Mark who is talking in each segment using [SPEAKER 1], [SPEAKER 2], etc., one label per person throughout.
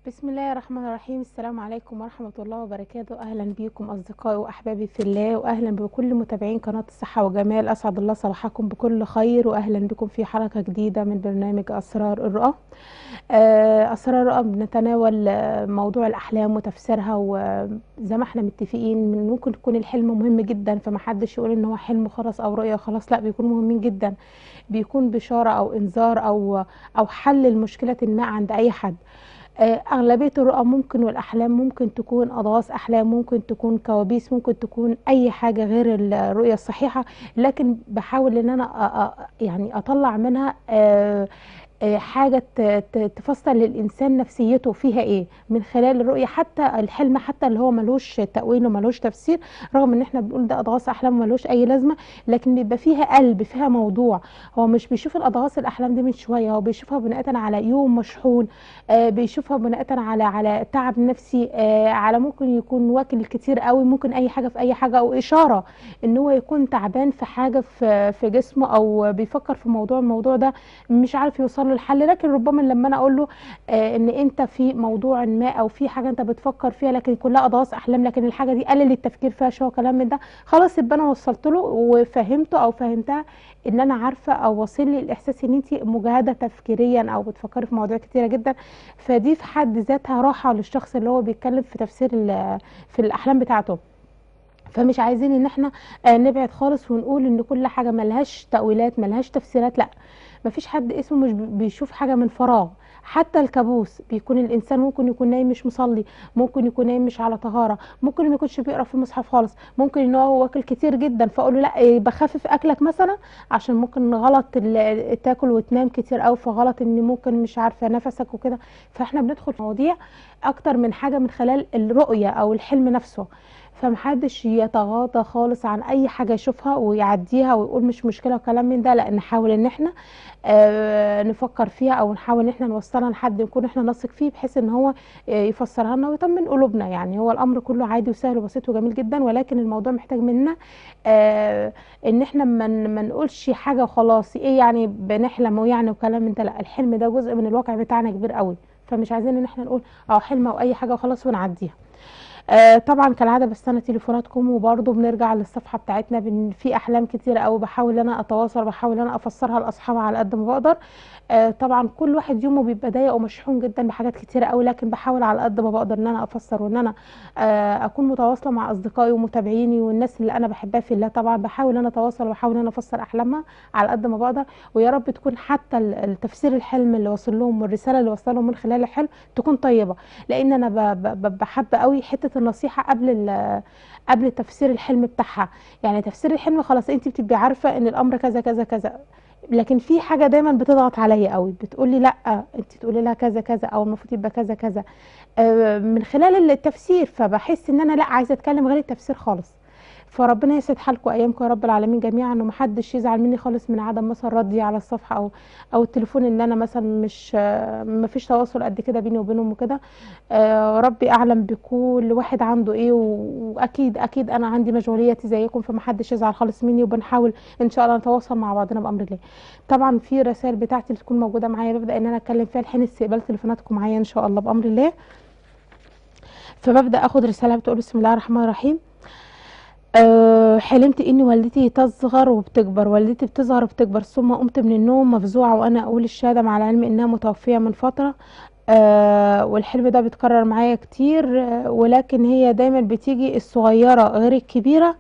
[SPEAKER 1] بسم الله الرحمن الرحيم السلام عليكم ورحمة الله وبركاته أهلا بكم أصدقائي وأحبابي في الله وأهلا بكل متابعين قناة الصحة وجمال أسعد الله صباحكم بكل خير وأهلا بكم في حلقة جديدة من برنامج أسرار الرؤى آه، أسرار الرؤى بنتناول آه، موضوع الأحلام وتفسيرها وزي ما احنا متفقين من ممكن يكون الحلم مهم جدا فمحدش يقول إن هو حلم خلاص أو رؤية خلاص لا بيكونوا مهمين جدا بيكون بشارة أو إنذار أو أو حل لمشكلة ما عند أي حد آه، أغلبية الرؤى ممكن والأحلام ممكن تكون أضغاث أحلام ممكن تكون كوابيس ممكن تكون أي حاجة غير الرؤية الصحيحة لكن بحاول إن أنا أ- أ- يعني أطلع منها آه، آه، حاجة ت- ت- تفسر للإنسان نفسيته فيها إيه من خلال الرؤية حتى الحلم حتى اللي هو ملوش تأويل وملوش تفسير رغم إن إحنا بنقول ده أضغاث أحلام ملوش أي لازمة لكن بيبقى فيها قلب فيها موضوع هو مش بيشوف الأضغاث الأحلام دي من شوية هو بيشوفها بناء على يوم مشحون آه، بيشوفها بناء على على تعب نفسي آه، على ممكن يكون واكل كتير قوي ممكن اي حاجه في اي حاجه او اشاره ان هو يكون تعبان في حاجه في في جسمه او بيفكر في موضوع الموضوع ده مش عارف يوصل له الحل لكن ربما لما انا اقول له آه، ان انت في موضوع ما او في حاجه انت بتفكر فيها لكن كلها اضغاث احلام لكن الحاجه دي قلل التفكير فيها شويه كلام من ده خلاص يبقى انا وصلت له وفهمته او فهمتها ان انا عارفه او واصل لي الاحساس ان انت مجهده تفكيريا او بتفكري في مواضيع كتيره جدا فدي في حد ذاتها راحه للشخص اللي هو بيتكلم في تفسير ال- في الاحلام بتاعته فمش عايزين ان احنا آه، نبعد خالص ونقول ان كل حاجه ملهاش تاويلات ملهاش تفسيرات لا مفيش حد اسمه مش بي- بيشوف حاجه من فراغ حتى الكابوس بيكون الانسان ممكن يكون نايم مش مصلي ممكن يكون نايم مش على طهاره ممكن ما يكونش بيقرا في المصحف خالص ممكن ان هو واكل كتير جدا فاقول له لا إيه، بخفف اكلك مثلا عشان ممكن غلط ال- تاكل وتنام كتير قوي فغلط ان ممكن مش عارفه نفسك وكده فاحنا بندخل في مواضيع اكتر من حاجه من خلال الرؤيه او الحلم نفسه فمحدش يتغاضى خالص عن اي حاجه يشوفها ويعديها ويقول مش مشكله وكلام من ده لا نحاول ان احنا آه نفكر فيها او نحاول ان احنا نوصلها لحد نكون احنا نثق فيه بحيث ان هو آه، يفسرها لنا ويطمن قلوبنا يعني هو الامر كله عادي وسهل وبسيط وجميل جدا ولكن الموضوع محتاج مننا آه ان احنا ما من ما نقولش حاجه وخلاص ايه يعني بنحلم ويعني وكلام من ده لا الحلم ده جزء من الواقع بتاعنا كبير قوي فمش عايزين ان احنا نقول اه حلم او اي حاجه وخلاص ونعديها آه طبعا كالعاده بستنى تليفوناتكم وبرضه بنرجع للصفحه بتاعتنا بن في احلام كتيره قوي بحاول ان انا اتواصل بحاول ان انا افسرها لاصحابها على قد ما بقدر آه طبعا كل واحد يومه بيبقى ضيق ومشحون جدا بحاجات كتيره قوي لكن بحاول على قد ما بقدر ان انا افسر وان انا آه اكون متواصله مع اصدقائي ومتابعيني والناس اللي انا بحبها في الله طبعا بحاول ان انا اتواصل وبحاول ان انا افسر احلامها على قد ما بقدر ويا رب تكون حتى ال- التفسير الحلم اللي وصل لهم والرساله اللي وصل لهم من خلال الحلم تكون طيبه لان انا ب- ب- ب- بحب قوي حته النصيحه قبل ال- قبل تفسير الحلم بتاعها يعني تفسير الحلم خلاص انت بتبقي عارفه ان الامر كذا كذا كذا لكن في حاجه دايما بتضغط عليا قوي بتقولي لا انت تقولي لها كذا كذا او المفروض يبقى كذا كذا آه، من خلال التفسير فبحس ان انا لا عايزه اتكلم غير التفسير خالص فربنا يسعد حالكم وايامكم يا رب العالمين جميعا ومحدش يزعل مني خالص من عدم مثلا ردي على الصفحه او او التليفون ان انا مثلا مش آه، مفيش تواصل قد كده بيني وبينهم وكده آه، ربي اعلم بكل واحد عنده ايه و- واكيد اكيد انا عندي مشغولياتي زيكم فمحدش يزعل خالص مني وبنحاول ان شاء الله نتواصل مع بعضنا بامر الله طبعا في رسائل بتاعتي اللي تكون موجوده معايا ببدا ان انا اتكلم فيها الحين استقبال تليفوناتكم معايا ان شاء الله بامر الله فببدا اخد رساله بتقول بسم الله الرحمن الرحيم أه حلمت ان والدتي تصغر وبتكبر والدتي بتصغر وبتكبر ثم قمت من النوم مفزوعه وانا اقول الشهاده مع العلم انها متوفيه من فتره أه والحلم ده بيتكرر معايا كتير آه، ولكن هي دايما بتيجي الصغيره غير الكبيره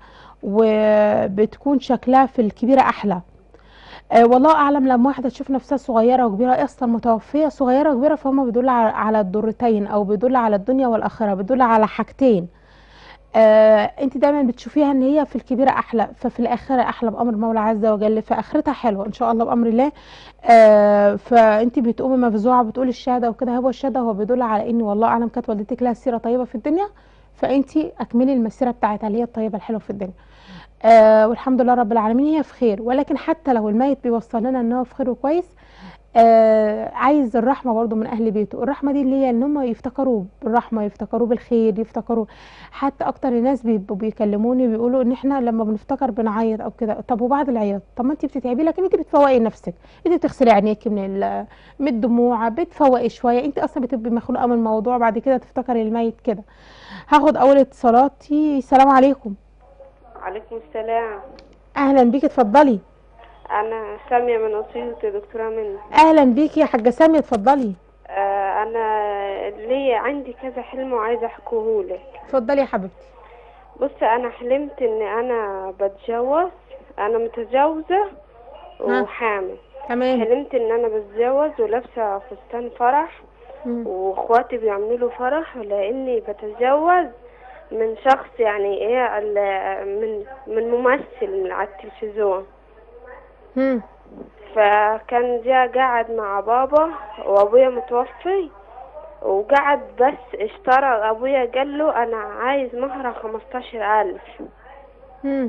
[SPEAKER 1] وبتكون شكلها في الكبيره احلى أه والله اعلم لما واحده تشوف نفسها صغيره وكبيره اصلا متوفيه صغيره وكبيره فهم بيدل على على الضرتين او بيدل على الدنيا والاخره بيدل على حاجتين آه انت دايما بتشوفيها ان هي في الكبيره احلى ففي الاخره احلى بامر المولى عز وجل فاخرتها حلوه ان شاء الله بامر الله آه فانت بتقومي مفزوعه بتقولي الشهاده وكده هو الشهاده هو بيدل على ان والله اعلم كانت والدتك لها سيره طيبه في الدنيا فانت اكملي المسيره بتاعتها اللي هي الطيبه الحلوه في الدنيا آه والحمد لله رب العالمين هي في خير ولكن حتى لو الميت بيوصل لنا ان هو في خير وكويس آه عايز الرحمه برضو من اهل بيته الرحمه دي اللي هي ان هم يفتكروه بالرحمه يفتكروه بالخير يفتكروه حتى اكتر الناس بيبقوا بيكلموني بيقولوا ان احنا لما بنفتكر بنعيط او كده طب وبعد العياط طب ما انت بتتعبي لكن انت بتفوقي نفسك انت بتغسلي عينيكي من ال- من الدموع بتفوقي شويه انت اصلا بتبقي مخنوقه من الموضوع بعد كده تفتكري الميت كده هاخد اول اتصالاتي السلام عليكم
[SPEAKER 2] عليكم السلام
[SPEAKER 1] اهلا بيكي اتفضلي
[SPEAKER 2] انا ساميه من اسيوط يا دكتوره منى
[SPEAKER 1] اهلا بيكي يا حاجه ساميه اتفضلي
[SPEAKER 2] آه انا ليا عندي كذا حلم وعايزه احكيهولك
[SPEAKER 1] اتفضلي يا حبيبتي
[SPEAKER 2] بص انا حلمت ان انا بتجوز انا متجوزه
[SPEAKER 1] ها.
[SPEAKER 2] وحامل
[SPEAKER 1] تمام
[SPEAKER 2] حلمت ان انا بتجوز ولابسه فستان فرح
[SPEAKER 1] مم.
[SPEAKER 2] واخواتي بيعملوا له فرح لاني بتجوز من شخص يعني ايه ال- من من ممثل من على التلفزيون
[SPEAKER 1] مم.
[SPEAKER 2] فكان جاء قاعد مع بابا وابويا متوفي وقعد بس اشترى ابويا قال له انا عايز مهر خمستاشر الف
[SPEAKER 1] مم.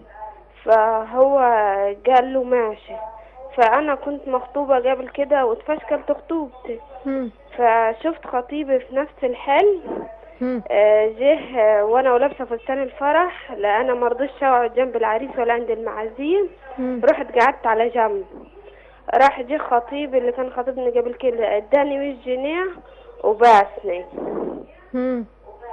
[SPEAKER 2] فهو قال له ماشي فانا كنت مخطوبة قبل كده واتفشكلت خطوبتي
[SPEAKER 1] مم.
[SPEAKER 2] فشفت خطيبي في نفس الحلم
[SPEAKER 1] مم.
[SPEAKER 2] آه، جه آه، وانا ولابسه فستان الفرح لا انا مرضيش اقعد جنب العريس ولا عند المعازيم
[SPEAKER 1] مم.
[SPEAKER 2] رحت قعدت على جنب راح جه خطيب اللي كان خطيبني قبل كده اداني 100 جنيه وباسني
[SPEAKER 1] مم.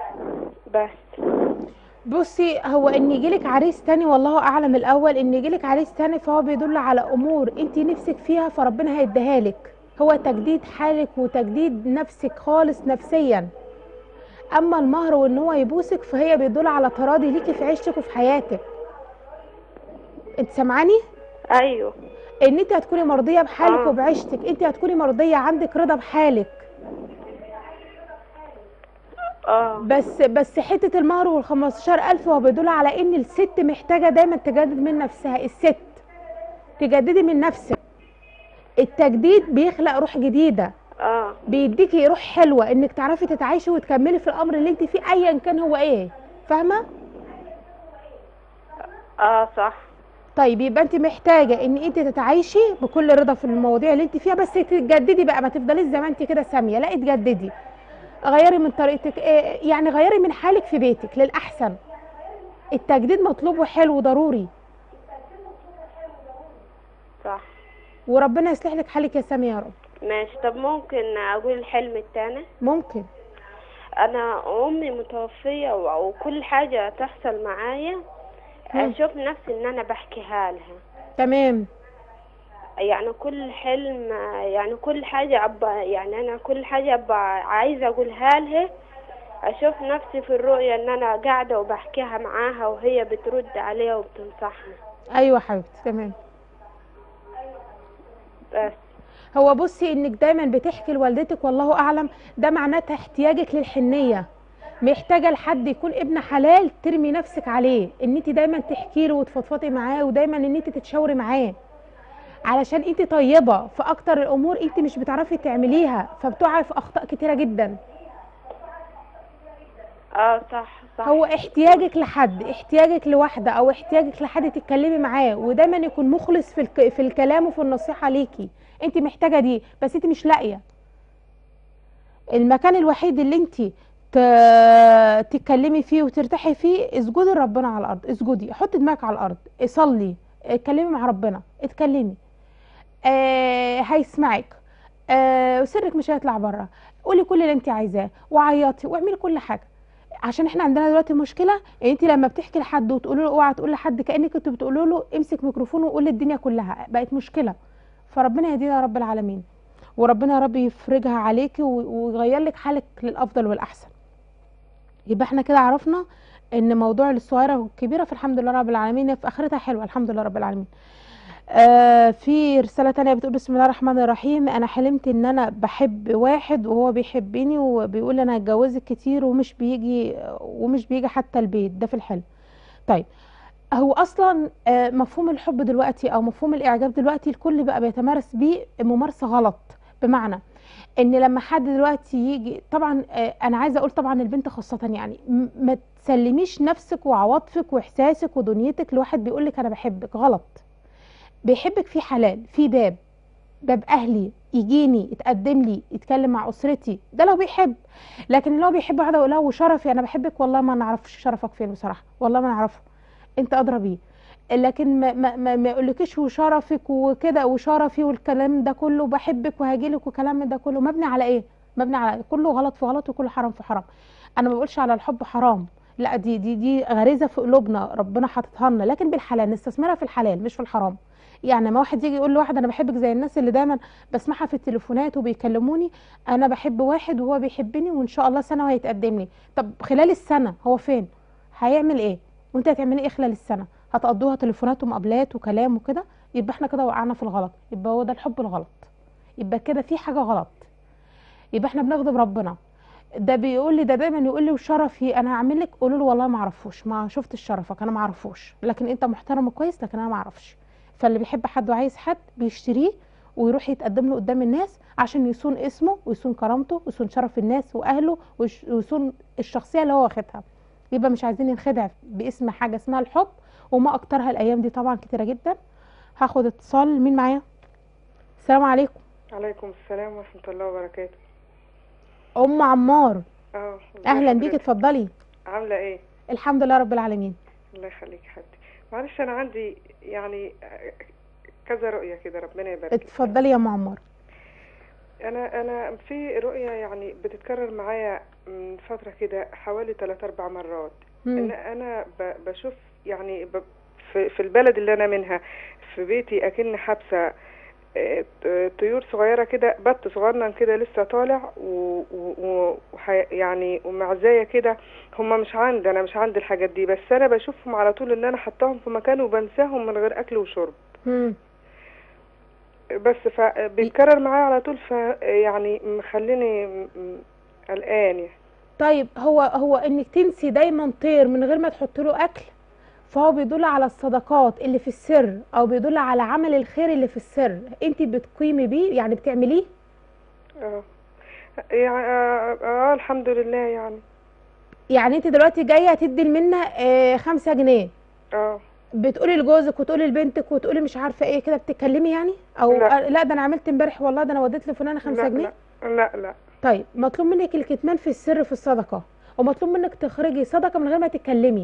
[SPEAKER 2] بس
[SPEAKER 1] بصي هو ان يجيلك عريس تاني والله اعلم الاول ان يجيلك عريس تاني فهو بيدل على امور انت نفسك فيها فربنا هيديها لك هو تجديد حالك وتجديد نفسك خالص نفسيا اما المهر وان هو يبوسك فهي بيدل على تراضي ليكي في عيشتك وفي حياتك انت سامعاني
[SPEAKER 2] ايوه
[SPEAKER 1] ان انت هتكوني مرضيه بحالك
[SPEAKER 2] آه.
[SPEAKER 1] وبعيشتك انت هتكوني مرضيه عندك رضا بحالك
[SPEAKER 2] اه
[SPEAKER 1] بس بس حته المهر وال 15000 هو بيدل على ان الست محتاجه دايما تجدد من نفسها الست تجددي من نفسك التجديد بيخلق روح جديده
[SPEAKER 2] اه
[SPEAKER 1] بيديكي روح حلوه انك تعرفي تتعايشي وتكملي في الامر اللي انت فيه ايا كان هو ايه فاهمه
[SPEAKER 2] اه صح
[SPEAKER 1] طيب يبقى انت محتاجه ان انت تتعايشي بكل رضا في المواضيع اللي انت فيها بس تتجددي بقى ما تفضليش زي ما انت كده ساميه لا اتجددي غيري من طريقتك إيه، يعني غيري من حالك في بيتك للاحسن التجديد مطلوب وحلو وضروري
[SPEAKER 2] صح
[SPEAKER 1] وربنا يصلح لك حالك يا ساميه يا رب
[SPEAKER 2] ماشي طب ممكن اقول الحلم التاني
[SPEAKER 1] ممكن
[SPEAKER 2] انا امي متوفيه و- وكل حاجه تحصل معايا
[SPEAKER 1] مم.
[SPEAKER 2] اشوف نفسي ان انا بحكيها لها
[SPEAKER 1] تمام
[SPEAKER 2] يعني كل حلم يعني كل حاجة أبقى يعني أنا كل حاجة أبقى عايزة أقولها لها أشوف نفسي في الرؤية إن أنا قاعدة وبحكيها معاها وهي بترد عليها وبتنصحني
[SPEAKER 1] ايوه حبيبتي تمام
[SPEAKER 2] بس
[SPEAKER 1] هو بصي انك دايما بتحكي لوالدتك والله اعلم ده معناتها احتياجك للحنيه محتاجه لحد يكون ابن حلال ترمي نفسك عليه ان انت دايما تحكي له وتفضفضي معاه ودايما ان انت تتشاوري معاه علشان انت طيبه في اكتر الامور انت مش بتعرفي تعمليها فبتقعي في اخطاء كتيره جدا
[SPEAKER 2] اه صح صح
[SPEAKER 1] هو احتياجك لحد احتياجك لواحده او احتياجك لحد تتكلمي معاه ودايما يكون مخلص في الك... في الكلام وفي النصيحه ليكي انت محتاجه دي بس انت مش لاقيه المكان الوحيد اللي انت ت... تتكلمي فيه وترتاحي فيه اسجدي لربنا على الارض اسجدي حطي دماغك على الارض صلي اتكلمي مع ربنا اتكلمي آه هيسمعك آه وسرك مش هيطلع بره قولي كل اللي انت عايزاه وعيطي واعملي كل حاجه عشان احنا عندنا دلوقتي مشكله ان انت لما بتحكي لحد وتقولي له اوعى تقول لحد كانك كنت بتقولي له امسك ميكروفون وقول الدنيا كلها بقت مشكله فربنا يهدينا يا رب العالمين وربنا يا رب يفرجها عليكي و- ويغير لك حالك للافضل والاحسن يبقى احنا كده عرفنا ان موضوع الصغيره والكبيره في الحمد لله رب العالمين في اخرتها حلوه الحمد لله رب العالمين آه في رسالة تانية بتقول بسم الله الرحمن الرحيم أنا حلمت إن أنا بحب واحد وهو بيحبني وبيقول أنا هتجوزك كتير ومش بيجي ومش بيجي حتى البيت ده في الحلم طيب هو أصلا آه مفهوم الحب دلوقتي أو مفهوم الإعجاب دلوقتي الكل بقى بيتمارس بيه ممارسة غلط بمعنى ان لما حد دلوقتي يجي طبعا آه، انا عايزه اقول طبعا البنت خاصه يعني م- ما تسلميش نفسك وعواطفك واحساسك ودنيتك لواحد بيقول لك انا بحبك غلط بيحبك في حلال في باب ده باهلي يجيني يتقدم لي يتكلم مع اسرتي ده لو بيحب لكن اللي هو بيحب واحده يقول لها وشرفي انا بحبك والله ما نعرفش شرفك فين بصراحه والله ما نعرفه انت ادرى بيه لكن ما ما ما, ما يقولكيش وشرفك وكده وشرفي والكلام ده كله بحبك وهاجيلك والكلام من ده كله مبني على ايه مبني على كله غلط في غلط وكله حرام في حرام انا ما بقولش على الحب حرام لا دي دي دي غريزه في قلوبنا ربنا حاططها لنا لكن بالحلال نستثمرها في الحلال مش في الحرام يعني ما واحد يجي يقول لواحد انا بحبك زي الناس اللي دايما بسمعها في التليفونات وبيكلموني انا بحب واحد وهو بيحبني وان شاء الله سنه وهيتقدم لي طب خلال السنه هو فين هيعمل ايه وانت هتعملي ايه خلال السنه هتقضوها تليفونات ومقابلات وكلام وكده يبقى احنا كده وقعنا في الغلط يبقى هو ده الحب الغلط يبقى كده في حاجه غلط يبقى احنا بنغضب ربنا ده بيقول لي ده دايما يقول لي وشرفي انا هعمل لك قولوا له والله ما اعرفوش ما شفتش شرفك انا ما اعرفوش لكن انت محترم كويس لكن انا ما اعرفش فاللي بيحب حد وعايز حد بيشتريه ويروح يتقدم له قدام الناس عشان يصون اسمه ويصون كرامته ويصون شرف الناس واهله ويش- ويصون الشخصيه اللي هو واخدها يبقى مش عايزين ننخدع باسم حاجه اسمها الحب وما اكترها الايام دي طبعا كتيره جدا هاخد اتصال مين معايا السلام عليكم
[SPEAKER 3] عليكم السلام ورحمة الله وبركاته
[SPEAKER 1] ام عمار
[SPEAKER 3] اه ازي
[SPEAKER 1] اهلا بيك
[SPEAKER 3] حضرتك؟
[SPEAKER 1] اتفضلي
[SPEAKER 3] عاملة ايه
[SPEAKER 1] الحمد لله رب العالمين
[SPEAKER 3] الله يخليك يا حبيبتي معلش انا عندي يعني كذا رؤية كده ربنا يبارك لك.
[SPEAKER 1] اتفضلي يا ام عمار
[SPEAKER 3] انا انا في رؤية يعني بتتكرر معايا من فترة كده حوالي ثلاث اربع مرات ان
[SPEAKER 1] مم.
[SPEAKER 3] انا ب- بشوف يعني ب- في في البلد اللي انا منها في بيتي اكن حابسة آه، ط- طيور صغيرة كده بط صغنن كده لسه طالع و, و, و وح- يعني ومعزاية كده هما مش عندي انا مش عندي الحاجات دي بس انا بشوفهم على طول ان انا حطاهم في مكان وبنساهم من غير اكل وشرب
[SPEAKER 1] مم.
[SPEAKER 3] بس فبيتكرر معايا على طول ف يعني مخليني م- م- قلقان يعني.
[SPEAKER 1] طيب هو هو انك تنسي دايما طير من غير ما تحط له اكل فهو بيدل على الصدقات اللي في السر او بيدل على عمل الخير اللي في السر انت بتقيمي بيه يعني بتعمليه
[SPEAKER 3] اه يعني آه, اه الحمد لله يعني
[SPEAKER 1] يعني انت دلوقتي جايه تدي المنه آه خمسة جنيه
[SPEAKER 3] اه
[SPEAKER 1] بتقولي لجوزك وتقولي لبنتك وتقولي مش عارفه ايه كده بتتكلمي يعني او
[SPEAKER 3] لا.
[SPEAKER 1] آه، لا ده انا عملت امبارح والله ده انا وديت لفلانه خمسة
[SPEAKER 3] لا
[SPEAKER 1] جنيه
[SPEAKER 3] لا لا لا
[SPEAKER 1] طيب مطلوب منك الكتمان في السر في الصدقه ومطلوب منك تخرجي صدقه من غير ما تتكلمي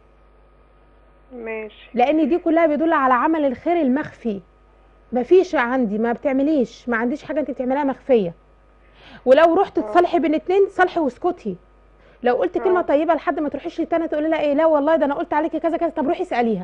[SPEAKER 3] ماشي
[SPEAKER 1] لان دي كلها بيدل على عمل الخير المخفي مفيش عندي ما بتعمليش ما عنديش حاجه انت بتعمليها مخفيه ولو رحت
[SPEAKER 3] آه.
[SPEAKER 1] تصالحي بين اتنين صالحي واسكتي لو قلت كلمه
[SPEAKER 3] آه.
[SPEAKER 1] طيبه لحد ما تروحيش لتانية تقولي لها ايه لا والله ده انا قلت عليكي كذا كذا طب روحي اساليها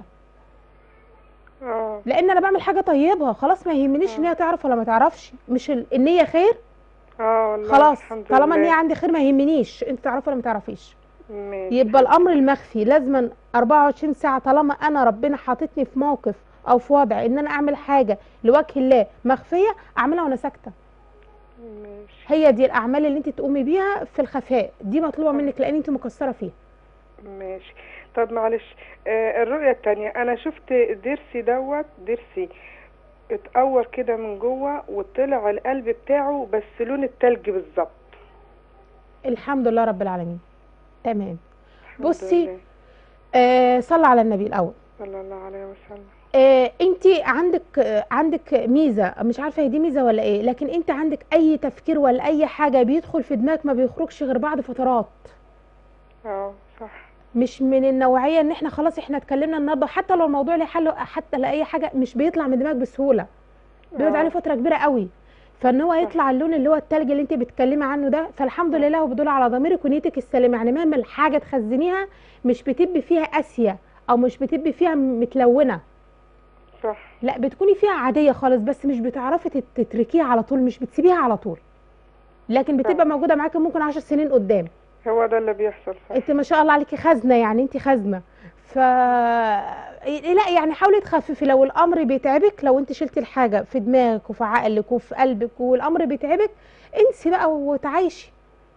[SPEAKER 3] اه
[SPEAKER 1] لان انا بعمل حاجه طيبه خلاص ما يهمنيش ان هي تعرف ولا ما تعرفش مش ال- النيه خير
[SPEAKER 3] اه والله
[SPEAKER 1] خلاص
[SPEAKER 3] الحمد
[SPEAKER 1] طالما
[SPEAKER 3] لله
[SPEAKER 1] النيه عندي خير ما يهمنيش انت تعرفي ولا ما تعرفيش
[SPEAKER 3] ماشي
[SPEAKER 1] يبقى الامر المخفي لازما 24 ساعه طالما انا ربنا حاططني في موقف او في وضع ان انا اعمل حاجه لوجه الله مخفيه اعملها وانا ساكته
[SPEAKER 3] ماشي
[SPEAKER 1] هي دي الاعمال اللي انت تقومي بيها في الخفاء دي مطلوبه منك لان انت مقصره فيها
[SPEAKER 3] ماشي طب معلش آه الرؤية التانية أنا شفت ضرسي دوت ضرسي اتقور كده من جوه وطلع القلب بتاعه بس لون التلج بالظبط
[SPEAKER 1] الحمد لله رب العالمين تمام
[SPEAKER 3] الحمد
[SPEAKER 1] بصي،
[SPEAKER 3] لله.
[SPEAKER 1] آه صلى على النبي الاول
[SPEAKER 3] صلى الله عليه وسلم
[SPEAKER 1] آه انت عندك آه عندك ميزه مش عارفه هي دي ميزه ولا ايه لكن انت عندك اي تفكير ولا اي حاجه بيدخل في دماغك ما بيخرجش غير بعد فترات
[SPEAKER 3] اه صح
[SPEAKER 1] مش من النوعيه ان احنا خلاص احنا اتكلمنا النهارده حتى لو الموضوع ليه حل حتى لاي حاجه مش بيطلع من دماغك بسهوله بيقعد
[SPEAKER 3] آه.
[SPEAKER 1] عليه فتره كبيره قوي فان هو يطلع اللون اللي هو التلج اللي انت بتتكلمي عنه ده فالحمد لله هو بيدل على ضميرك ونيتك السليمه يعني مهما الحاجه تخزنيها مش بتبقي فيها قاسيه او مش بتبقي فيها متلونه
[SPEAKER 3] صح
[SPEAKER 1] لا بتكوني فيها عاديه خالص بس مش بتعرفي تت- تتركيها على طول مش بتسيبيها على طول لكن بتبقى
[SPEAKER 3] صح.
[SPEAKER 1] موجوده معاكي ممكن عشر سنين قدام
[SPEAKER 3] هو ده اللي بيحصل صح
[SPEAKER 1] انت ما شاء الله عليكي خزنه يعني انت خزنه ف لا يعني حاولي تخففي لو الامر بيتعبك لو انت شلتي الحاجه في دماغك وفي عقلك وفي قلبك والامر بيتعبك انسي بقى وتعايشي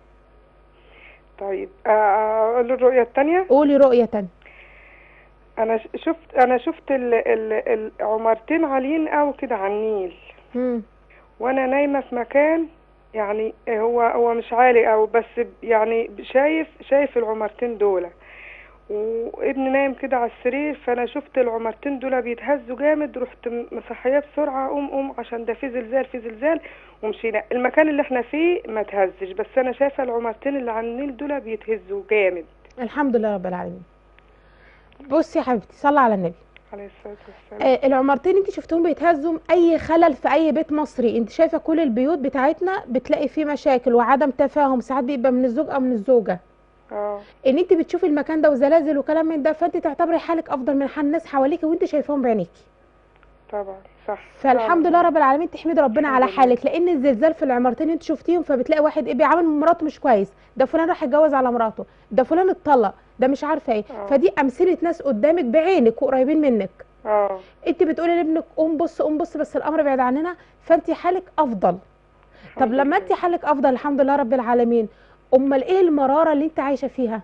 [SPEAKER 3] طيب آه، اقول له الرؤية التانية
[SPEAKER 1] قولي رؤيه تانية
[SPEAKER 3] انا ش- شفت انا شفت ال- ال- العمارتين عاليين قوي كده على النيل
[SPEAKER 1] مم.
[SPEAKER 3] وانا نايمه في مكان يعني هو هو مش عالي قوي بس يعني شايف شايف العمارتين دول وابني نايم كده على السرير فانا شفت العمارتين دول بيتهزوا جامد رحت م- مصحيه بسرعه قوم قوم عشان ده في زلزال في زلزال ومشينا المكان اللي احنا فيه ما تهزش بس انا شايفه العمارتين اللي على النيل دول بيتهزوا جامد
[SPEAKER 1] الحمد لله رب العالمين بصي يا حبيبتي صلي على النبي
[SPEAKER 3] عليه الصلاه والسلام
[SPEAKER 1] آه العمارتين انت شفتهم بيتهزوا اي خلل في اي بيت مصري انت شايفه كل البيوت بتاعتنا بتلاقي فيه مشاكل وعدم تفاهم ساعات بيبقى من الزوج او من الزوجه
[SPEAKER 3] اه
[SPEAKER 1] ان انت بتشوفي المكان ده وزلازل وكلام من ده فانت تعتبري حالك افضل من حال الناس حواليك وانت شايفاهم بعينيكي
[SPEAKER 3] طبعا صح
[SPEAKER 1] فالحمد لله رب العالمين تحمدي ربنا على
[SPEAKER 3] الحمد لله.
[SPEAKER 1] حالك لان الزلزال في العمارتين انت شفتيهم فبتلاقي واحد ايه بيعامل مراته مش كويس ده فلان راح يتجوز على مراته ده فلان اتطلق ده مش عارفه ايه
[SPEAKER 3] آه.
[SPEAKER 1] فدي امثله ناس قدامك بعينك وقريبين منك
[SPEAKER 3] اه
[SPEAKER 1] انت بتقولي لابنك قوم بص قوم بص بس الامر بعيد عننا فانت حالك افضل طب
[SPEAKER 3] الحمد
[SPEAKER 1] لما
[SPEAKER 3] لله.
[SPEAKER 1] انت حالك افضل الحمد لله رب العالمين امال ايه المراره اللي انت عايشه فيها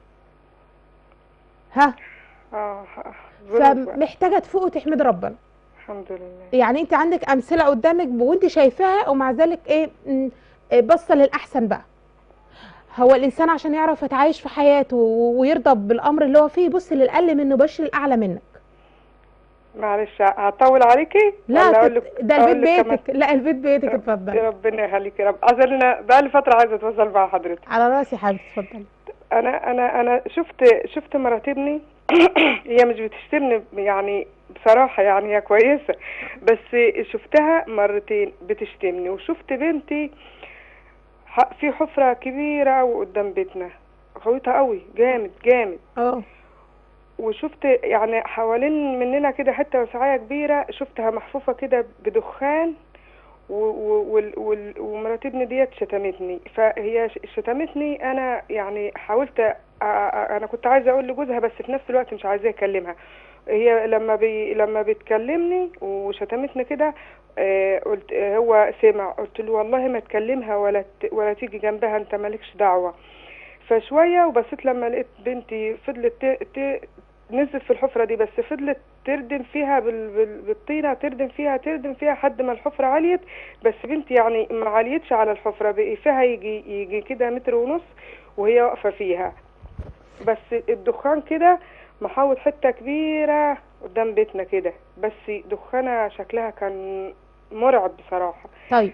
[SPEAKER 1] ها
[SPEAKER 3] اه ح- ظروف بقى.
[SPEAKER 1] فمحتاجه تفوق وتحمد ربنا
[SPEAKER 3] الحمد لله
[SPEAKER 1] يعني انت عندك امثله قدامك وانت شايفاها ومع ذلك ايه م، إيه باصه للاحسن بقى هو الانسان عشان يعرف يتعايش في حياته و- ويرضى بالامر اللي هو فيه يبص للاقل منه باش للاعلى منك
[SPEAKER 3] معلش هطول عليكي
[SPEAKER 1] لا
[SPEAKER 3] ولا اقول
[SPEAKER 1] تت-
[SPEAKER 3] لك
[SPEAKER 1] ده
[SPEAKER 3] أقول
[SPEAKER 1] البيت
[SPEAKER 3] لك كمان؟
[SPEAKER 1] بيتك لا البيت بيتك
[SPEAKER 3] يا
[SPEAKER 1] اتفضل
[SPEAKER 3] ربنا يخليك يا رب اصل انا بقالي فتره عايزه اتواصل مع حضرتك
[SPEAKER 1] على راسي يا حبيبتي اتفضل
[SPEAKER 3] انا انا انا شفت شفت مرات ابني هي مش بتشتمني يعني بصراحه يعني هي كويسه بس شفتها مرتين بتشتمني وشفت بنتي ح- في حفره كبيره قوي قدام بيتنا غويطه قوي جامد جامد
[SPEAKER 1] اه
[SPEAKER 3] وشفت يعني حوالين مننا كده حته وسعايه كبيره شفتها محفوفه كده بدخان و- و- وال- وال- ومرات ابني ديت شتمتني فهي ش- شتمتني انا يعني حاولت أ- أ- انا كنت عايزه اقول لجوزها بس في نفس الوقت مش عايزاه اكلمها هي لما بي لما بتكلمني وشتمتني كده آه، قلت آه، هو سمع قلت له والله ما تكلمها ولا ت- ولا تيجي جنبها انت مالكش دعوه فشويه وبصيت لما لقيت بنتي فضلت ت- ت- نزلت في الحفره دي بس فضلت تردم فيها بال- بال- بالطينه تردم فيها تردم فيها لحد ما الحفره عليت بس بنتي يعني ما عليتش على الحفره بقي فيها يجي يجي كده متر ونص وهي واقفه فيها بس الدخان كده محاوط حته كبيره قدام بيتنا كده بس دخانه شكلها كان مرعب بصراحه
[SPEAKER 1] طيب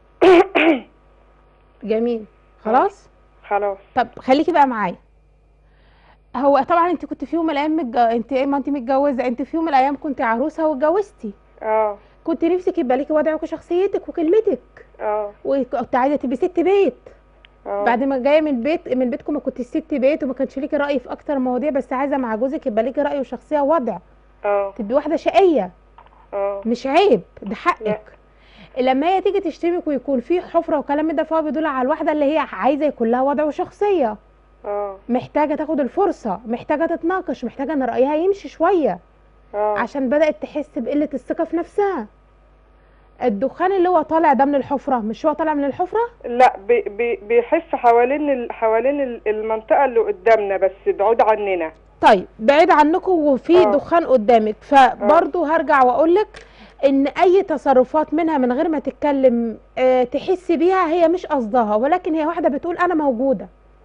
[SPEAKER 1] جميل خلاص
[SPEAKER 3] خلاص
[SPEAKER 1] طب خليكي بقى معايا هو طبعا انت كنت في يوم من الايام متج... انت ما انت متجوزه انت في يوم من الايام كنت عروسه واتجوزتي
[SPEAKER 3] اه
[SPEAKER 1] كنت نفسك يبقى ليكي وضعك وشخصيتك وكلمتك
[SPEAKER 3] اه
[SPEAKER 1] وكنت عايزه تبقي ست بيت
[SPEAKER 3] اه
[SPEAKER 1] بعد ما جايه من بيت من بيتكم ما كنتش ست بيت وما كانش ليكي راي في اكتر مواضيع بس عايزه مع جوزك يبقى ليكي راي وشخصيه ووضع
[SPEAKER 3] اه
[SPEAKER 1] تبقي واحده شقيه
[SPEAKER 3] اه
[SPEAKER 1] مش عيب ده حقك لما هي تيجي تشتمك ويكون في حفره وكلام من ده فهو بيدل على الواحده اللي هي عايزه يكون لها وضع وشخصيه
[SPEAKER 3] اه
[SPEAKER 1] محتاجه تاخد الفرصه محتاجه تتناقش محتاجه ان رايها يمشي شويه
[SPEAKER 3] اه
[SPEAKER 1] عشان بدات تحس بقله الثقه في نفسها الدخان اللي هو طالع ده من الحفره مش هو طالع من الحفره
[SPEAKER 3] لا بي بي بيحف حوالين ال... حوالين ال- المنطقة اللي قدامنا بس بعود عننا
[SPEAKER 1] طيب بعيد عنكم وفي
[SPEAKER 3] آه.
[SPEAKER 1] دخان قدامك فبرضه هرجع واقول لك ان اي تصرفات منها من غير ما تتكلم آه، تحسي بيها هي مش قصدها ولكن هي واحده بتقول انا موجوده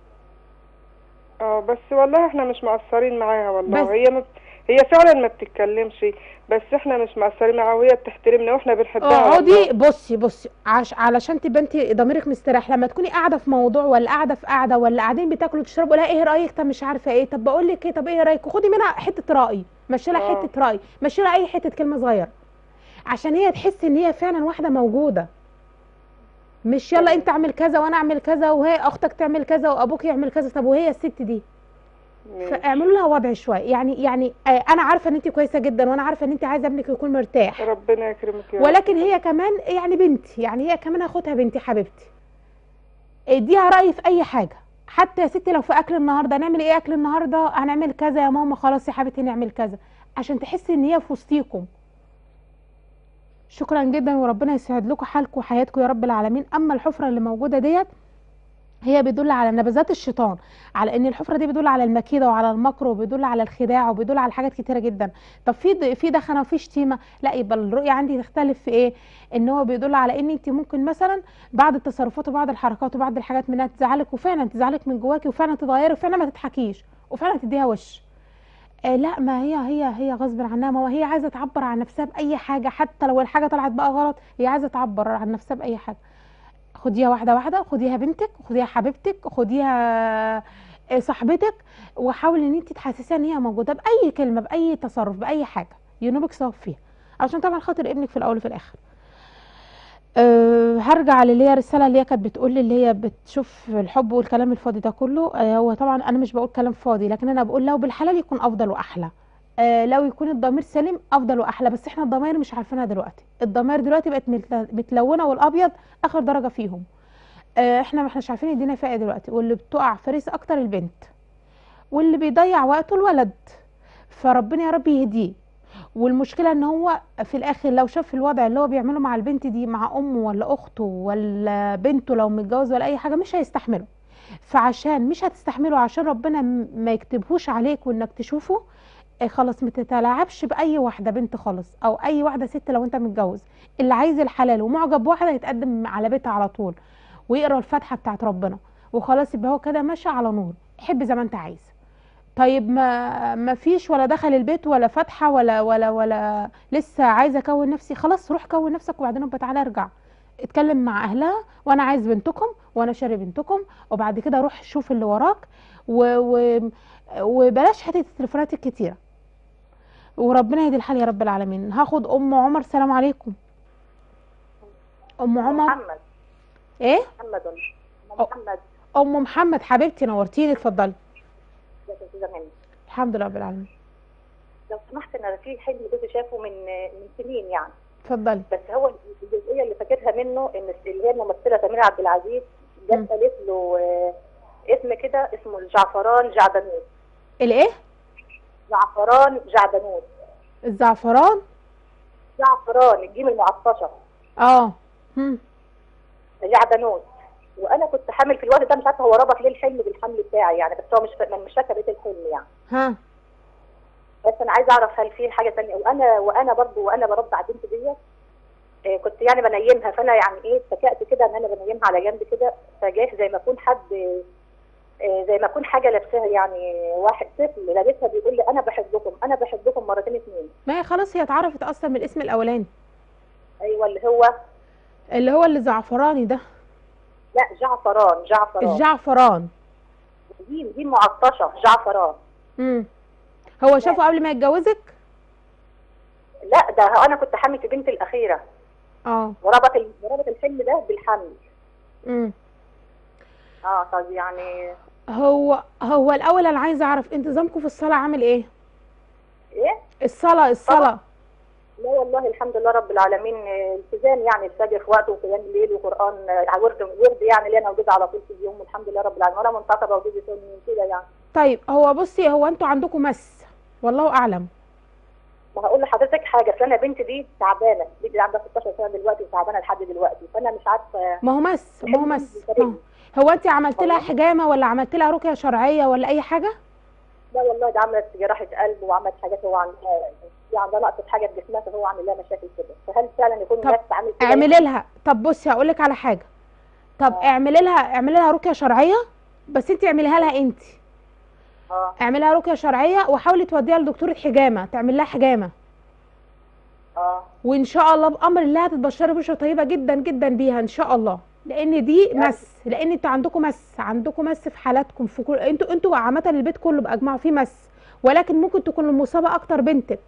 [SPEAKER 3] اه بس والله احنا مش مقصرين معاها والله
[SPEAKER 1] بس-
[SPEAKER 3] هي ما... هي فعلا ما بتتكلمش بس احنا مش مقصرين معاها وهي بتحترمنا واحنا بنحبها
[SPEAKER 1] اقعدي
[SPEAKER 3] والله.
[SPEAKER 1] بصي بصي عش علشان تبقى انت ضميرك مستريح لما تكوني قاعده في موضوع ولا قاعده في قاعده ولا قاعدين بتاكلوا تشربوا لا ايه رايك طب مش عارفه ايه طب بقول لك ايه طب ايه رايك خدي منها حته راي مشي لها
[SPEAKER 3] آه.
[SPEAKER 1] حته راي مشي لها اي حته كلمه صغيره عشان هي تحس ان هي فعلا واحده موجوده مش يلا
[SPEAKER 3] تمام.
[SPEAKER 1] انت اعمل كذا وانا اعمل كذا وهي اختك تعمل كذا وابوك يعمل كذا طب وهي الست دي
[SPEAKER 3] ماشي.
[SPEAKER 1] فاعملوا لها وضع شويه يعني يعني آه، انا عارفه ان انت كويسه جدا وانا عارفه ان انت عايزه ابنك يكون مرتاح
[SPEAKER 3] ربنا يكرمك يا رب.
[SPEAKER 1] ولكن هي كمان يعني بنتي يعني هي كمان هاخدها بنتي حبيبتي اديها رأي في اي حاجة حتى يا ستي لو في اكل النهارده هنعمل ايه اكل النهارده هنعمل كذا يا ماما خلاص يا حبيبتي نعمل كذا عشان تحسي ان هي في وسطيكم شكرا جدا وربنا يسعد لكم حالكم وحياتكم يا رب العالمين اما الحفره اللي موجوده ديت هي بيدل على نبذات الشيطان على ان الحفره دي بيدل على المكيده وعلى المكر وبيدل على الخداع وبيدل على حاجات كتيره جدا طب في د- في دخنه وفي شتيمه لا يبقى الرؤيه عندي تختلف في ايه ان هو بيدل على ان انت ممكن مثلا بعض التصرفات وبعض الحركات وبعض الحاجات منها تزعلك وفعلا تزعلك من جواكي وفعلا تتغيري وفعلا ما تضحكيش وفعلا تديها وش آه لا ما هي هي هي غصب عنها ما هو هي عايزه تعبر عن نفسها باي حاجه حتى لو الحاجه طلعت بقى غلط هي عايزه تعبر عن نفسها باي حاجه خديها واحده واحده خديها بنتك خديها حبيبتك خديها آه، صاحبتك وحاولي ان انت تحسسيها ان هي موجوده باي كلمه باي تصرف باي حاجه ينوبك ثواب فيها عشان طبعا خاطر ابنك في الاول وفي الاخر أه هرجع للي هي الرساله اللي هي كانت بتقول لي اللي هي بتشوف الحب والكلام الفاضي ده كله أه هو طبعا انا مش بقول كلام فاضي لكن انا بقول لو بالحلال يكون افضل واحلى أه لو يكون الضمير سليم افضل واحلى بس احنا الضمائر مش عارفينها دلوقتي الضمائر دلوقتي بقت متل- متلونه والابيض اخر درجه فيهم أه احنا ما احناش عارفين الدنيا فيها ايه دلوقتي واللي بتقع في ريس اكتر البنت واللي بيضيع وقته الولد فربنا يا رب يهديه والمشكله ان هو في الاخر لو شاف الوضع اللي هو بيعمله مع البنت دي مع امه ولا اخته ولا بنته لو متجوز ولا اي حاجه مش هيستحمله فعشان مش هتستحمله عشان ربنا م- ما يكتبهوش عليك وانك تشوفه آه، خلاص ما تتلاعبش باي واحده بنت خالص او اي واحده ست لو انت متجوز اللي عايز الحلال ومعجب بواحده يتقدم على بيتها على طول ويقرا الفاتحه بتاعت ربنا وخلاص يبقى هو كده ماشي على نور حب زي ما انت عايز طيب ما ما فيش ولا دخل البيت ولا فاتحه ولا ولا ولا لسه عايزه اكون نفسي خلاص روح كون نفسك وبعدين ابقى تعالى ارجع اتكلم مع اهلها وانا عايز بنتكم وانا شاري بنتكم وبعد كده روح شوف اللي وراك و... و... وبلاش حته التليفونات الكتيره وربنا يهدي الحال يا رب العالمين هاخد ام عمر سلام عليكم ام عمر
[SPEAKER 4] محمد
[SPEAKER 1] ايه
[SPEAKER 4] محمد
[SPEAKER 1] أو.
[SPEAKER 4] محمد
[SPEAKER 1] ام محمد حبيبتي نورتيني اتفضلي
[SPEAKER 4] ازيك يا استاذه منى
[SPEAKER 1] الحمد لله رب العالمين
[SPEAKER 4] لو سمحت انا في حلم كنت شافه من من سنين يعني
[SPEAKER 1] اتفضلي
[SPEAKER 4] بس هو الجزئيه اللي فاكرها منه ان اللي هي الممثله سميره عبد العزيز
[SPEAKER 1] مم.
[SPEAKER 4] جت قالت له آه، اسم كده اسمه الجعفران جعدنوت
[SPEAKER 1] الايه
[SPEAKER 4] زعفران جعدنوت
[SPEAKER 1] الزعفران
[SPEAKER 4] زعفران الجيم المعطشه
[SPEAKER 1] اه هم.
[SPEAKER 4] جعدنوت وانا كنت حامل في الوقت ده مش عارفه هو ربط ليه الحلم بالحمل بتاعي يعني بس هو مش فا- مش فاكره بيت الحلم يعني
[SPEAKER 1] ها
[SPEAKER 4] بس انا عايزه اعرف هل في حاجه ثانيه وانا وانا برضو وانا برضع بنت ديت آه، كنت يعني بنيمها فانا يعني ايه اتفقت كده ان انا بنيمها على جنب كده فجاه زي ما اكون حد آه، زي ما اكون حاجه لابساها يعني واحد طفل لابسها بيقول لي انا بحبكم انا بحبكم مرتين اتنين
[SPEAKER 1] ما هي خلاص هي اتعرفت اصلا من الاسم الاولاني
[SPEAKER 4] ايوه اللي هو
[SPEAKER 1] اللي هو اللي زعفراني ده
[SPEAKER 4] لا جعفران جعفران
[SPEAKER 1] الجعفران
[SPEAKER 4] دي دي معطشه جعفران
[SPEAKER 1] امم هو شافه قبل ما يتجوزك
[SPEAKER 4] لا ده انا كنت حامل في بنتي الاخيره
[SPEAKER 1] اه
[SPEAKER 4] وربط ال- وربط الحلم ده بالحمل
[SPEAKER 1] امم
[SPEAKER 4] اه طب يعني
[SPEAKER 1] هو هو الاول انا عايزه اعرف انتظامكم في الصلاه عامل ايه
[SPEAKER 4] ايه
[SPEAKER 1] الصلاه الصلاه
[SPEAKER 4] لا والله الحمد لله رب العالمين آه، التزام يعني الفجر في وقته وقيام الليل وقران آه، ورد ورد يعني اللي انا وجوزي على طول في اليوم والحمد لله رب العالمين وانا منتقبه وجوزي سني كده يعني
[SPEAKER 1] طيب هو بصي هو انتوا عندكم مس والله اعلم
[SPEAKER 4] وهقول لحضرتك حاجه اصل انا بنتي دي تعبانه بنتي عندها 16 سنه دلوقتي وتعبانه لحد دلوقتي فانا مش عارفه
[SPEAKER 1] ما هو مس ما هو مس ما هو- هو انت عملت لها حجامه ولا عملت لها رقيه شرعيه ولا اي حاجه
[SPEAKER 4] لا والله ده عملت جراحه قلب وعملت حاجات هو عندها في عندها نقص حاجه في جسمها فهو عامل لها مشاكل كده فهل فعلا يكون
[SPEAKER 1] طب
[SPEAKER 4] نفس عامل كده
[SPEAKER 1] اعملي لها طب بصي هقول لك على حاجه طب
[SPEAKER 4] آه.
[SPEAKER 1] اعملي لها اعملي لها رقيه شرعيه بس انت اعمليها لها انت
[SPEAKER 4] اه
[SPEAKER 1] اعملي لها رقيه شرعيه وحاولي توديها لدكتوره حجامه تعمل لها حجامه
[SPEAKER 4] اه
[SPEAKER 1] وان شاء الله بامر الله هتتبشري بشرى طيبه جدا جدا بيها ان شاء الله لان دي مس لان انتوا عندكم مس عندكم مس في حالاتكم في كل انتوا انتوا عامه البيت كله باجمعه فيه مس ولكن ممكن تكون المصابه اكتر بنتك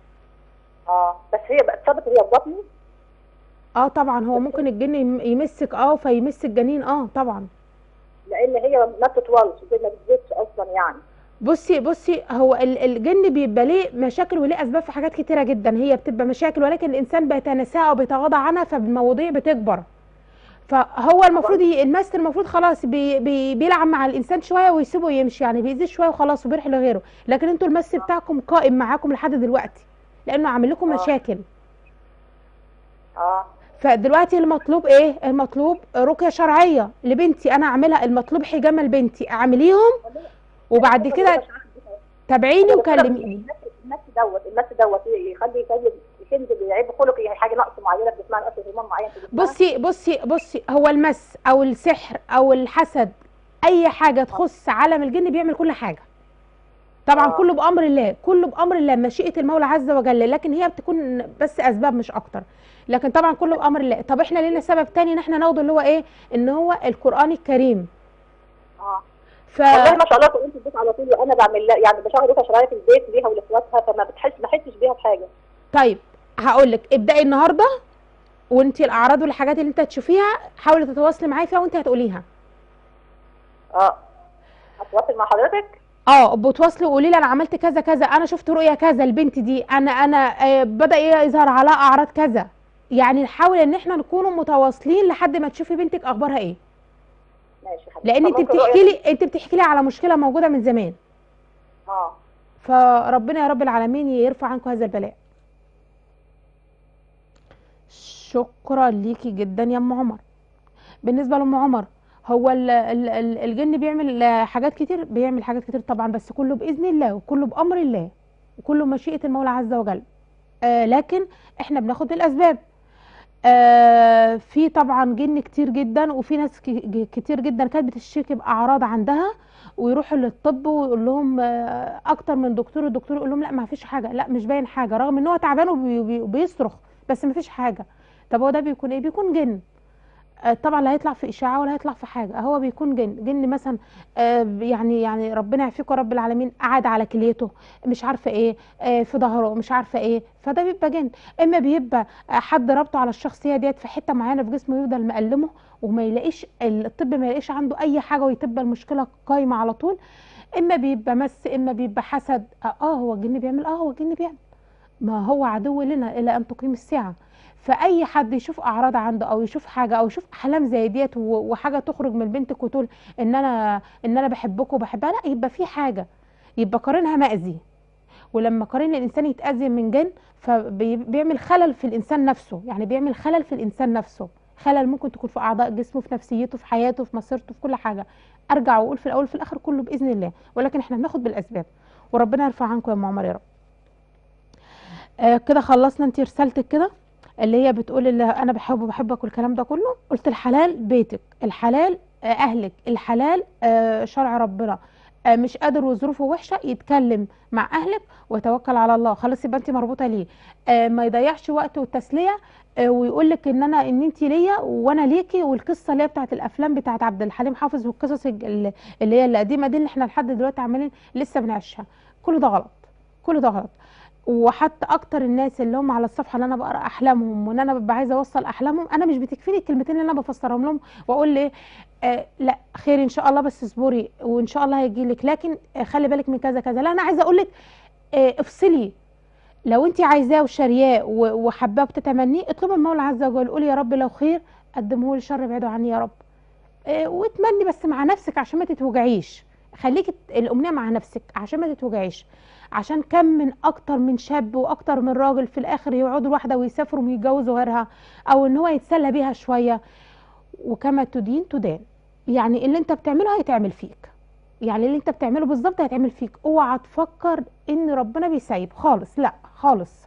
[SPEAKER 4] اه بس هي بقت اتصابت هي ببطني
[SPEAKER 1] اه طبعا هو ممكن الجن يم- يمسك اه فيمس الجنين اه طبعا
[SPEAKER 4] لان هي ما بتطولش زي ما بتزيدش اصلا يعني
[SPEAKER 1] بصي بصي هو ال- الجن بيبقى ليه مشاكل وليه اسباب في حاجات كتيره جدا هي بتبقى مشاكل ولكن الانسان بيتناساها وبيتغاضى عنها فالمواضيع بتكبر فهو المفروض ي- الماست المفروض خلاص بي بي بيلعب مع الانسان شويه ويسيبه يمشي يعني بيأذيه شويه وخلاص وبيروح لغيره لكن انتوا الماست بتاعكم قائم معاكم لحد دلوقتي لانه عامل لكم
[SPEAKER 4] آه.
[SPEAKER 1] مشاكل
[SPEAKER 4] اه
[SPEAKER 1] فدلوقتي المطلوب ايه المطلوب رقيه شرعيه لبنتي انا اعملها المطلوب حجامه لبنتي اعمليهم وبعد كده تابعيني وكلميني
[SPEAKER 4] المس دوت المس دوت يخلي يخلي ينزل يعيب خلقي حاجه نقص معينه في جسمها نقص هرمون معين في جسمها
[SPEAKER 1] بصي بصي بصي هو المس او السحر او الحسد اي حاجه تخص عالم الجن بيعمل كل حاجه طبعا
[SPEAKER 4] آه.
[SPEAKER 1] كله بامر الله كله بامر الله مشيئه المولى عز وجل لكن هي بتكون بس اسباب مش اكتر لكن طبعا كله بامر الله طب احنا لينا سبب تاني ان احنا ناخده اللي هو ايه ان هو القران الكريم
[SPEAKER 4] اه
[SPEAKER 1] ف
[SPEAKER 4] والله ما شاء الله تقوم في البيت على طول وانا بعمل لها يعني بشغل روكا شرايط في البيت ليها ولاخواتها فما بتحس ما احسش بيها بحاجه
[SPEAKER 1] طيب هقول لك ابداي النهارده وانت الاعراض والحاجات اللي انت تشوفيها حاولي تتواصلي معايا فيها وانت هتقوليها
[SPEAKER 4] اه هتواصل مع حضرتك
[SPEAKER 1] اه بتواصلي وقولي لي انا عملت كذا كذا انا شفت رؤيه كذا البنت دي انا انا آه بدا يظهر عليها اعراض كذا يعني نحاول ان احنا نكونوا متواصلين لحد ما تشوفي بنتك اخبارها ايه
[SPEAKER 4] ماشي يا حبيبتي
[SPEAKER 1] لان
[SPEAKER 4] طب
[SPEAKER 1] انت
[SPEAKER 4] ممكن
[SPEAKER 1] بتحكي
[SPEAKER 4] رؤية-
[SPEAKER 1] لي انت بتحكي لي على مشكله موجوده من زمان
[SPEAKER 4] اه
[SPEAKER 1] فربنا يا رب العالمين يرفع عنكم هذا البلاء شكرا ليكي جدا يا ام عمر بالنسبه لام عمر هو ال- ال- ال- الجن بيعمل آه، حاجات كتير بيعمل حاجات كتير طبعا بس كله باذن الله وكله بامر الله وكله مشيئه المولى عز وجل آه لكن احنا بناخد بالاسباب آه في طبعا جن كتير جدا وفي ناس ك- كتير جدا كانت بتشتكي باعراض عندها ويروحوا للطب ويقول لهم آه، اكتر من دكتور الدكتور يقول لهم لا ما فيش حاجه لا مش باين حاجه رغم ان هو تعبان وبي- وبي- وبيصرخ بس ما فيش حاجه طب هو ده بيكون ايه بيكون جن آه، طبعا لا هيطلع في اشاعه ولا هيطلع في حاجه هو بيكون جن جن مثلا آه، يعني يعني ربنا يعافيكم رب العالمين قعد على كليته مش عارفه ايه آه، في ظهره مش عارفه ايه فده بيبقى جن اما بيبقى آه، حد ربطه على الشخصيه ديت في حته معينه في جسمه يفضل مألمه وما يلاقيش الطب ما يلاقيش عنده اي حاجه وتبقى المشكله قايمه على طول اما بيبقى مس اما بيبقى حسد اه آه، هو الجن بيعمل اه هو الجن بيعمل ما هو عدو لنا الى ان تقيم الساعه فاي حد يشوف اعراض عنده او يشوف حاجه او يشوف احلام زي ديت و- وحاجه تخرج من بنتك وتقول ان انا ان انا بحبك وبحبها لا يبقى في حاجه يبقى قارنها مأذي ولما قارن الانسان يتأذي من جن فبيعمل خلل في الانسان نفسه يعني بيعمل خلل في الانسان نفسه خلل ممكن تكون في اعضاء جسمه في نفسيته في حياته في مسيرته في كل حاجه ارجع واقول في الاول وفي الاخر كله باذن الله ولكن احنا بناخد بالاسباب وربنا يرفع عنكم يا ام عمر يا رب آه كده خلصنا انت رسالتك كده اللي هي بتقول اللي انا بحبه بحبك والكلام ده كله قلت الحلال بيتك الحلال آه، اهلك الحلال آه، شرع ربنا آه، مش قادر وظروفه وحشه يتكلم مع اهلك ويتوكل على الله خلاص يبقى انت مربوطه ليه آه، ما يضيعش وقت والتسليه آه، ويقول لك ان انا ان انت ليا وانا ليكي والقصه اللي هي بتاعت الافلام بتاعت عبد الحليم حافظ والقصص الج- اللي اللي هي القديمه دي اللي احنا لحد دلوقتي عمالين لسه بنعيشها كل ده غلط كل ده غلط وحتى اكتر الناس اللي هم على الصفحه اللي انا بقرا احلامهم وان انا ببقى عايزه اوصل احلامهم انا مش بتكفيني الكلمتين اللي انا بفسرهم لهم واقول ليه آه لا خير ان شاء الله بس اصبري وان شاء الله هيجي لك لكن آه خلي بالك من كذا كذا لا انا عايزه اقول لك آه افصلي لو انت عايزاه وشارياه و- وحباه وبتتمنيه اطلبي من المولى عز وجل قولي يا رب لو خير قدمه لي شر ابعده عني يا رب آه واتمني بس مع نفسك عشان ما تتوجعيش خليكي ت- الامنيه مع نفسك عشان ما تتوجعيش عشان كم من اكتر من شاب واكتر من راجل في الاخر يقعدوا لوحده ويسافروا ويتجوزوا غيرها او ان هو يتسلى بيها شويه وكما تدين تدان يعني اللي انت بتعمله هيتعمل فيك يعني اللي انت بتعمله بالظبط هيتعمل فيك اوعى تفكر ان ربنا بيسيب خالص لا خالص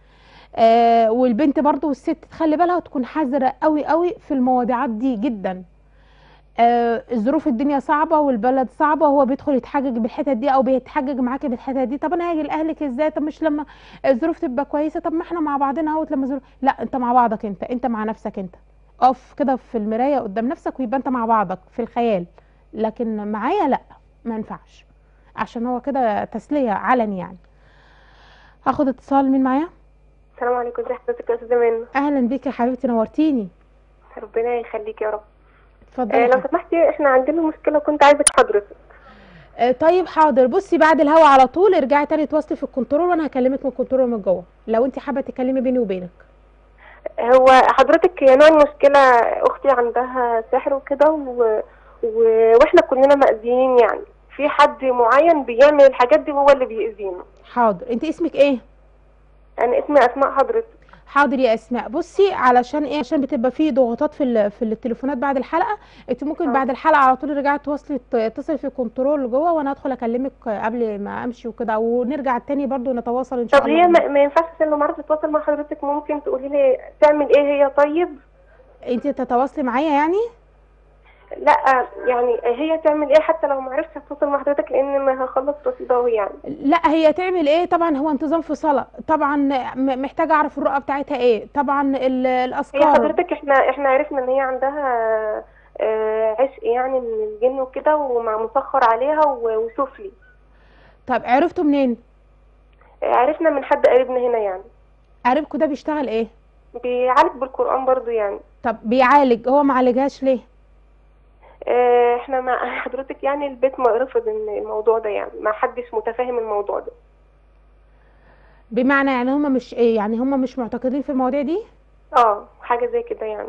[SPEAKER 1] آه والبنت برضو والست تخلي بالها وتكون حذرة قوي قوي في المواضيعات دي جدا آه ظروف الدنيا صعبة والبلد صعبة وهو بيدخل يتحجج بالحتت دي او بيتحجج معاكي بالحتت دي طب انا هاجي لاهلك ازاي طب مش لما الظروف تبقى كويسة طب ما احنا مع بعضنا اهوت لما ظروف لا انت مع بعضك انت انت مع نفسك انت اقف كده في المراية قدام نفسك ويبقى انت مع بعضك في الخيال لكن معايا لا ما ينفعش عشان هو كده تسلية علني يعني هاخد اتصال مين معايا
[SPEAKER 2] السلام عليكم ازي حضرتك يا استاذه منى
[SPEAKER 1] اهلا بيك يا حبيبتي نورتيني
[SPEAKER 2] ربنا يخليك يا رب
[SPEAKER 1] اتفضلي
[SPEAKER 2] آه
[SPEAKER 1] يا
[SPEAKER 2] لو
[SPEAKER 1] حبيبتي.
[SPEAKER 2] سمحتي احنا عندنا مشكله كنت عايزه حضرتك
[SPEAKER 1] آه، طيب حاضر بصي بعد الهوا على طول ارجعي تاني تواصلي في الكنترول وانا هكلمك من الكنترول من جوه لو انت حابه تتكلمي بيني وبينك
[SPEAKER 2] هو حضرتك هي نوع المشكله اختي عندها سحر وكده و... و... واحنا كلنا مأذيين يعني في حد معين بيعمل الحاجات دي هو اللي بيأذينا
[SPEAKER 1] حاضر انت اسمك ايه
[SPEAKER 2] انا اسمي اسماء حضرتك
[SPEAKER 1] حاضر يا اسماء بصي علشان ايه عشان بتبقى في ضغوطات في ال- في التليفونات بعد الحلقه انت ممكن
[SPEAKER 2] آه.
[SPEAKER 1] بعد الحلقه على طول رجعي تواصلي اتصلي في الكنترول جوه وانا ادخل اكلمك قبل ما امشي وكده ونرجع تاني برضو نتواصل ان شاء
[SPEAKER 2] طب
[SPEAKER 1] الله
[SPEAKER 2] هي ما, ما ينفعش عشان لما عرفت تتواصل مع حضرتك ممكن تقولي لي تعمل ايه هي طيب
[SPEAKER 1] انت تتواصلي معايا يعني
[SPEAKER 2] لا
[SPEAKER 5] لا يعني هي تعمل ايه حتى لو ما عرفتش اتواصل مع حضرتك لان ما هخلص رصيد اهو يعني
[SPEAKER 1] لا هي تعمل ايه طبعا هو انتظام في صلاه طبعا م- محتاجه اعرف الرؤى بتاعتها ايه طبعا ال-
[SPEAKER 5] هي
[SPEAKER 1] الاذكار
[SPEAKER 5] حضرتك احنا احنا عرفنا ان هي عندها آه، عشق يعني من الجن وكده ومع مسخر عليها و- وسفلي
[SPEAKER 1] طب عرفتوا منين
[SPEAKER 5] آه، عرفنا من حد قريبنا هنا يعني
[SPEAKER 1] قريبكوا ده بيشتغل ايه
[SPEAKER 5] بيعالج بالقرآن برضو يعني
[SPEAKER 1] طب بيعالج هو ما عالجهاش ليه
[SPEAKER 5] آه، احنا مع حضرتك يعني البيت ما رفض إن الموضوع ده يعني ما حدش متفاهم الموضوع ده
[SPEAKER 1] بمعنى يعني هم مش ايه يعني هم مش معتقدين في المواضيع دي
[SPEAKER 5] اه حاجة زي كده يعني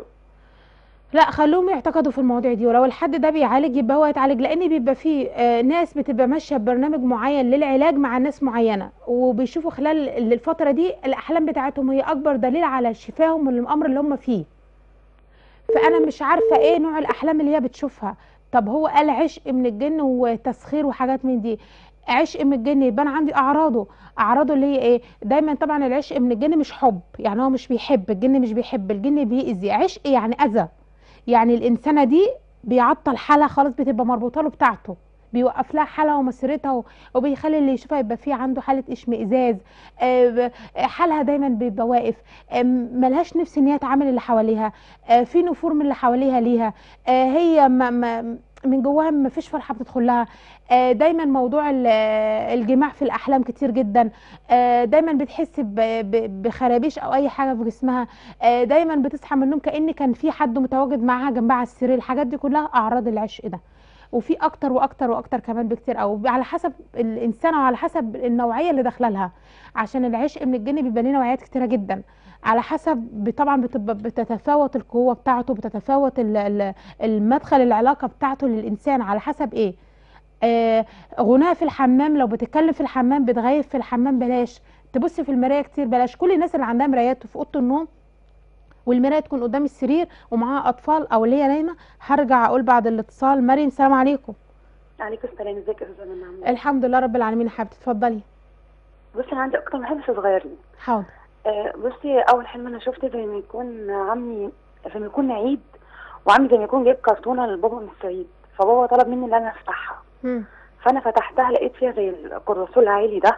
[SPEAKER 1] لا خلوهم يعتقدوا في المواضيع دي ولو الحد ده بيعالج يبقى هو يتعالج لان بيبقى فيه آه، ناس بتبقى ماشيه ببرنامج معين للعلاج مع ناس معينه وبيشوفوا خلال ال- الفتره دي الاحلام بتاعتهم هي اكبر دليل على شفاهم من الامر اللي هم فيه فانا مش عارفه ايه نوع الاحلام اللي هي بتشوفها طب هو قال عشق من الجن وتسخير وحاجات من دي عشق من الجن يبقى انا عندي اعراضه اعراضه اللي هي ايه دايما طبعا العشق من الجن مش حب يعني هو مش بيحب الجن مش بيحب الجن بيأذي عشق يعني اذى يعني الانسانه دي بيعطل حالها خلاص بتبقى مربوطه له بتاعته بيوقف لها حالها ومسيرتها و- وبيخلي اللي يشوفها يبقى فيه عنده حاله اشمئزاز آه، ب- حالها دايما بيبقى واقف آه، ملهاش نفس ان هي تعامل اللي حواليها آه، في نفور من اللي حواليها ليها آه، هي ما ما من جواها ما فيش فرحه بتدخل لها آه، دايما موضوع ال- آه، الجماع في الاحلام كتير جدا آه، دايما بتحس ب- ب- بخرابيش او اي حاجه في جسمها آه، دايما بتصحى من النوم كأن كان في حد متواجد معاها جنبها على السرير الحاجات دي كلها اعراض العشق ده وفي اكتر واكتر واكتر كمان بكتير او على حسب الانسان وعلى حسب النوعيه اللي داخله لها عشان العشق من الجن بيبقى ليه نوعيات كتيره جدا على حسب طبعا بتبقى بتتفاوت القوه بتاعته بتتفاوت ال- ال- المدخل العلاقه بتاعته للانسان على حسب ايه آه غناء في الحمام لو بتتكلم في الحمام بتغيب في الحمام بلاش تبص في المرايه كتير بلاش كل الناس اللي عندها مرايات في اوضه النوم والمرايه تكون قدام السرير ومعاها اطفال او اللي هي نايمه هرجع اقول بعد الاتصال مريم سلام عليكم
[SPEAKER 6] عليكم السلام ازيك يا استاذه منى عامله ايه؟
[SPEAKER 1] الحمد لله رب العالمين يا حبيبتي اتفضلي
[SPEAKER 6] بصي انا عندي اكتر من حلم بس صغيرين
[SPEAKER 1] حاضر
[SPEAKER 6] آه بصي اول حلم انا شفته زي ما يكون عمي زي ما يكون عيد وعمي زي ما يكون جايب كرتونه لبابا من الصعيد فبابا طلب مني ان انا افتحها
[SPEAKER 1] مم.
[SPEAKER 6] فانا فتحتها لقيت فيها زي الكراسول العالي ده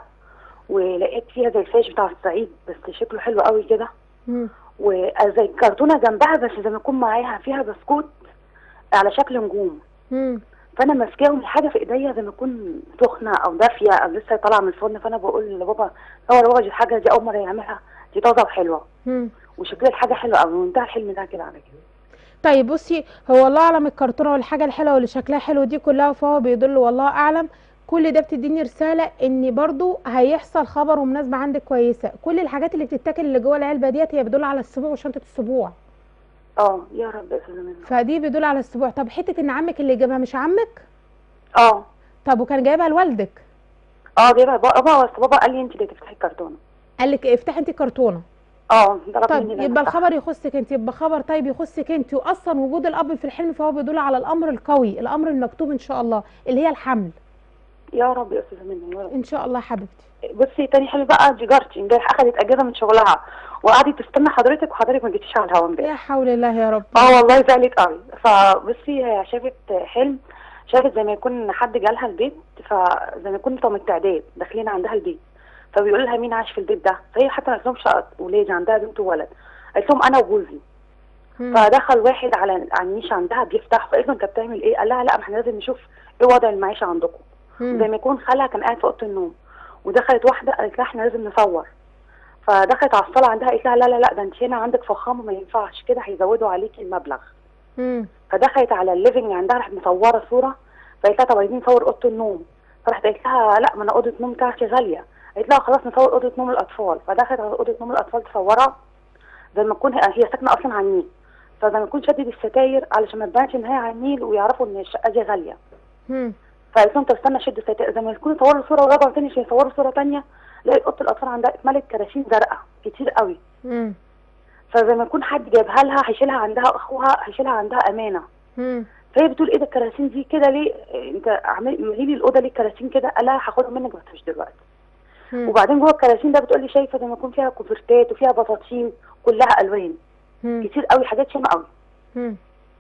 [SPEAKER 6] ولقيت فيها زي الفاش بتاع الصعيد بس شكله حلو قوي كده
[SPEAKER 1] مم.
[SPEAKER 6] وزي كرتونه جنبها بس زي ما يكون معاها فيها بسكوت على شكل نجوم
[SPEAKER 1] مم.
[SPEAKER 6] فانا ماسكاهم الحاجه في ايديا زي ما تكون سخنه او دافيه او لسه طالعه من الفرن فانا بقول لبابا هو يا بابا دي الحاجه دي اول مره يعملها دي طازه وحلوه
[SPEAKER 1] مم.
[SPEAKER 6] وشكل الحاجه حلوه قوي وانتهى الحلم ده كده على كده
[SPEAKER 1] طيب بصي هو الله اعلم الكرتونه والحاجه الحلوه واللي شكلها حلو دي كلها فهو بيدل والله اعلم كل ده بتديني رساله ان برضو هيحصل خبر ومناسبه عندك كويسه كل الحاجات اللي بتتاكل اللي جوه العلبه ديت هي بتدل على السبوع وشنطه السبوع
[SPEAKER 6] اه يا رب يا استاذه منى
[SPEAKER 1] فدي بيدل على السبوع طب حته ان عمك اللي جابها مش عمك
[SPEAKER 6] اه
[SPEAKER 1] طب وكان جايبها لوالدك
[SPEAKER 6] اه جايبها بابا بس بابا قال لي انت اللي تفتحي الكرتونه
[SPEAKER 1] قال لك افتحي انت كرتونه
[SPEAKER 6] اه طلب
[SPEAKER 1] طيب
[SPEAKER 6] مني إن أنا
[SPEAKER 1] يبقى
[SPEAKER 6] أفتحها.
[SPEAKER 1] الخبر يخصك انت يبقى خبر طيب يخصك انت واصلا وجود الاب في الحلم فهو بيدل على الامر القوي الامر المكتوب ان شاء الله اللي هي الحمل
[SPEAKER 6] يا رب يا استاذه منى يا رب
[SPEAKER 1] ان شاء الله يا حبيبتي
[SPEAKER 6] بصي تاني حلم بقى دي جارتي امبارح اخذت اجازه من شغلها وقعدت تستنى حضرتك وحضرتك ما جيتيش على الهوا امبارح
[SPEAKER 1] يا حول الله يا رب
[SPEAKER 6] اه والله زعلت قوي فبصي هي شافت حلم شافت زي ما يكون حد جالها البيت فزي ما يكون بتوع التعداد داخلين عندها البيت فبيقول لها مين عايش في البيت ده فهي حتى ما قالت لهمش ولادي عندها بنت وولد قالت لهم انا وجوزي
[SPEAKER 1] مم.
[SPEAKER 6] فدخل واحد على على النيشه عندها بيفتح فقالت له انت بتعمل ايه؟ قال لها لا ما احنا لازم نشوف ايه وضع المعيشه عندكم
[SPEAKER 1] مم.
[SPEAKER 6] زي ما يكون خالها كان قاعد في اوضه النوم ودخلت واحده قالت لها احنا لازم نصور فدخلت على الصاله عندها قالت لها لا لا لا ده انت هنا عندك فخامه ما ينفعش كده هيزودوا عليكي المبلغ
[SPEAKER 1] مم.
[SPEAKER 6] فدخلت على الليفنج عندها راحت مصوره صوره فقالت لها طب عايزين نصور اوضه النوم فراحت قالت لها لا ما انا اوضه النوم بتاعتي غاليه قالت لها خلاص نصور اوضه نوم الاطفال فدخلت على اوضه نوم الاطفال تصورها زي ما تكون هي هي ساكنه اصلا على النيل فزي ما تكون شدت الستاير علشان ما تبانش ان هي على النيل ويعرفوا ان الشقه دي غاليه
[SPEAKER 1] مم.
[SPEAKER 6] فقالت لهم طب استنى شد الستاير زي ما يكونوا صوروا صوره ورجعوا تاني عشان يصوروا صوره تانيه لقيت اوضه الاطفال عندها اتملت كراسين زرقاء كتير قوي
[SPEAKER 1] مم.
[SPEAKER 6] فزي ما يكون حد جابها لها هيشيلها عندها اخوها هيشيلها عندها امانه
[SPEAKER 1] مم.
[SPEAKER 6] فهي بتقول ايه ده الكراسين دي كده ليه إيه انت عامل مالي لي الاوضه ليه الكراسين كده قال لها هاخدهم منك بس مش دلوقتي
[SPEAKER 1] مم.
[SPEAKER 6] وبعدين جوه الكراسين ده بتقول لي شايفه زي ما يكون فيها كوفرتات وفيها بطاطين كلها الوان
[SPEAKER 1] مم.
[SPEAKER 6] كتير قوي حاجات شيمه قوي
[SPEAKER 1] مم.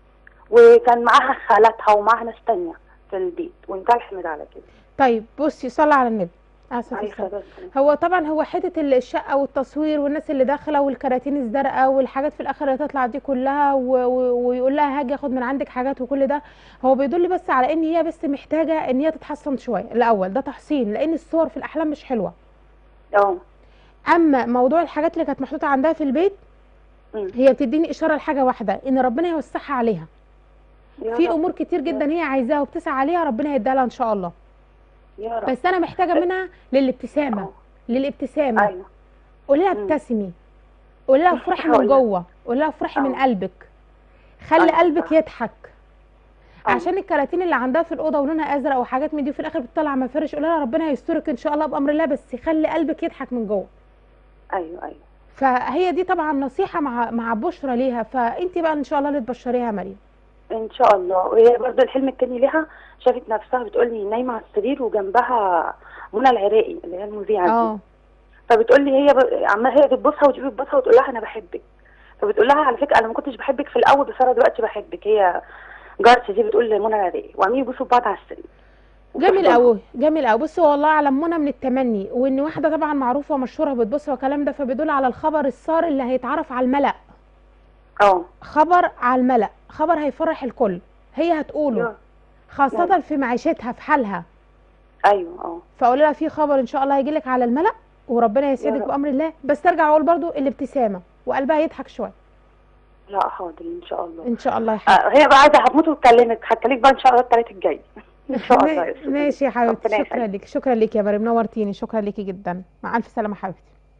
[SPEAKER 6] وكان معاها خالاتها ومعاها ناس تانية في البيت وانتهى الحمد على كده
[SPEAKER 1] طيب بصي صلى على النبي اسف
[SPEAKER 6] عليه
[SPEAKER 1] السلام.
[SPEAKER 6] الصلاة والسلام.
[SPEAKER 1] هو طبعا هو حته الشقه والتصوير والناس اللي داخله والكراتين الزرقاء والحاجات في الاخر اللي تطلع دي كلها و... و... ويقول لها هاجي اخد من عندك حاجات وكل ده هو بيدل بس على ان هي بس محتاجه ان هي تتحسن شويه الاول ده تحسين لان الصور في الاحلام مش حلوه
[SPEAKER 6] اه
[SPEAKER 1] اما موضوع الحاجات اللي كانت محطوطه عندها في البيت
[SPEAKER 6] مم.
[SPEAKER 1] هي بتديني اشاره لحاجه واحده ان ربنا يوسعها عليها
[SPEAKER 6] يا
[SPEAKER 1] في
[SPEAKER 6] رب
[SPEAKER 1] امور كتير جدا هي عايزاها وبتسعى عليها ربنا هيديها لها ان شاء الله
[SPEAKER 6] يا رب
[SPEAKER 1] بس انا محتاجه منها للابتسامه
[SPEAKER 6] آه.
[SPEAKER 1] للابتسامه
[SPEAKER 6] ايوه
[SPEAKER 1] قولي لها
[SPEAKER 6] مم.
[SPEAKER 1] ابتسمي قولي لها افرحي من
[SPEAKER 6] هقول لها.
[SPEAKER 1] جوه قولي لها افرحي من
[SPEAKER 6] آه.
[SPEAKER 1] قلبك خلي
[SPEAKER 6] أيوة
[SPEAKER 1] قلبك
[SPEAKER 6] صح.
[SPEAKER 1] يضحك
[SPEAKER 6] آه.
[SPEAKER 1] عشان الكراتين اللي عندها في الاوضه ولونها ازرق وحاجات من دي وفي الاخر بتطلع مفارش قولي لها ربنا هيسترك ان شاء الله بامر الله بس خلي قلبك يضحك من جوه
[SPEAKER 6] ايوه ايوه
[SPEAKER 1] فهي دي طبعا نصيحه مع مع بشرى ليها فانت بقى ان شاء الله اللي تبشريها يا مريم
[SPEAKER 6] ان شاء الله وهي برضه الحلم التاني ليها شافت نفسها بتقول لي نايمه على السرير وجنبها منى العراقي اللي هي المذيعه دي
[SPEAKER 1] اه
[SPEAKER 6] فبتقول لي هي ب... عماله هي بتبصها وتجيب تبصها وتقول لها انا بحبك فبتقول لها على فكره انا ما كنتش بحبك في الاول بس انا دلوقتي بحبك هي جارتي دي بتقول لمنى العراقي وعمالين يبصوا لبعض على السرير
[SPEAKER 1] جميل قوي جميل قوي بصي والله اعلم منى من التمني وان واحده طبعا معروفه ومشهوره بتبص والكلام ده فبيدل على الخبر السار اللي هيتعرف على الملأ
[SPEAKER 6] اه
[SPEAKER 1] خبر على الملأ خبر هيفرح الكل هي هتقوله
[SPEAKER 6] يا-
[SPEAKER 1] خاصة في معيشتها في حالها
[SPEAKER 6] ايوه اه
[SPEAKER 1] فاقول لها في خبر ان شاء الله هيجي لك على الملأ وربنا يسعدك
[SPEAKER 6] رب.
[SPEAKER 1] بأمر الله بس ترجع اقول برضو الابتسامة وقلبها يضحك شوية
[SPEAKER 6] لا حاضر ان شاء الله
[SPEAKER 1] ان شاء الله يا حبيبتي
[SPEAKER 6] آه هي بقى عايزه هتموت وتكلمك هتكلمك بقى ان شاء الله الثلاث الجاي ان شاء الله يا أستاذ.
[SPEAKER 1] ماشي يا حبيبتي
[SPEAKER 6] ربنا
[SPEAKER 1] شكرا
[SPEAKER 6] يخليك.
[SPEAKER 1] لك شكرا لك يا مريم نورتيني شكرا لك جدا مع الف سلامة حبيبتي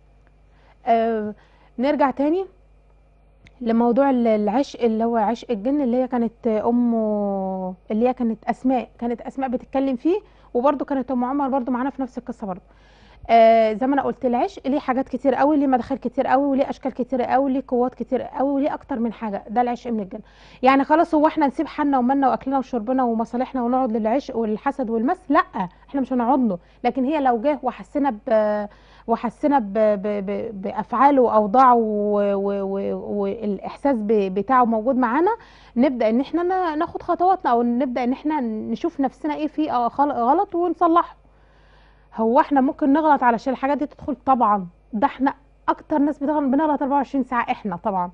[SPEAKER 1] آه نرجع تاني لموضوع ال- العشق اللي هو عشق الجن اللي هي كانت امه اللي هي كانت اسماء كانت اسماء بتتكلم فيه وبرده كانت ام عمر برده معانا في نفس القصه برده آه زي ما انا قلت العشق ليه حاجات كتير قوي ليه مداخل كتير قوي وليه اشكال كتير قوي ليه قوات كتير قوي وليه اكتر من حاجه ده العشق من الجن يعني خلاص هو احنا نسيب حالنا ومالنا واكلنا وشربنا ومصالحنا ونقعد للعشق والحسد والمس لا احنا مش هنقعد له لكن هي لو جه وحسنا ب وحسنا ب... ب... ب... بافعاله واوضاعه و- و- و- والاحساس ب... بتاعه موجود معانا نبدا ان احنا نا- ناخد خطواتنا او نبدا ان احنا نشوف نفسنا ايه في آه خل- غلط ونصلحه هو احنا ممكن نغلط علشان الحاجات دي تدخل طبعا ده احنا اكتر ناس بتغلط بنغلط 24 ساعه احنا طبعا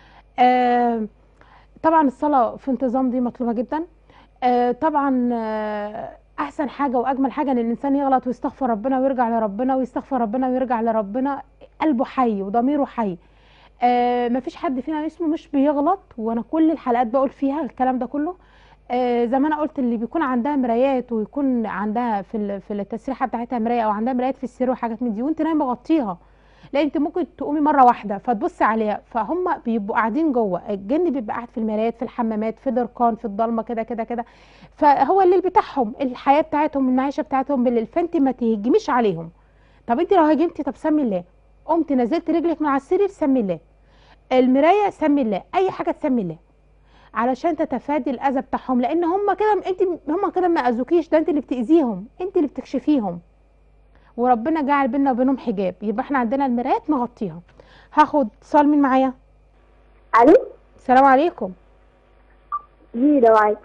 [SPEAKER 1] آه طبعا الصلاه في انتظام دي مطلوبه جدا آه طبعا آه احسن حاجه واجمل حاجه ان الانسان يغلط ويستغفر ربنا ويرجع لربنا ويستغفر ربنا ويرجع لربنا قلبه حي وضميره حي آه مفيش حد فينا اسمه مش بيغلط وانا كل الحلقات بقول فيها الكلام ده كله آه زي ما انا قلت اللي بيكون عندها مرايات ويكون عندها في ال- في التسريحه بتاعتها مرايه او عندها مرايات في السرير وحاجات من دي وانت نايمه غطيها لا انت ممكن تقومي مره واحده فتبصي عليها فهم بيبقوا قاعدين جوه الجن بيبقى قاعد في المرايات في الحمامات في درقان في الضلمه كده كده كده فهو الليل بتاعهم الحياه بتاعتهم المعيشه بتاعتهم بالليل فانت ما تهجميش عليهم طب انت لو هاجمتي طب سمي الله قمت نزلت رجلك من على السرير سمي الله المرايه سمي الله اي حاجه تسمي الله علشان تتفادي الاذى بتاعهم لان هم كده انت هم كده ما اذوكيش ده انت اللي بتاذيهم انت اللي بتكشفيهم وربنا جعل بينا وبينهم حجاب يبقى احنا عندنا المرايات نغطيها هاخد اتصال مين معايا
[SPEAKER 7] الو
[SPEAKER 1] السلام عليكم
[SPEAKER 7] دي لو عايز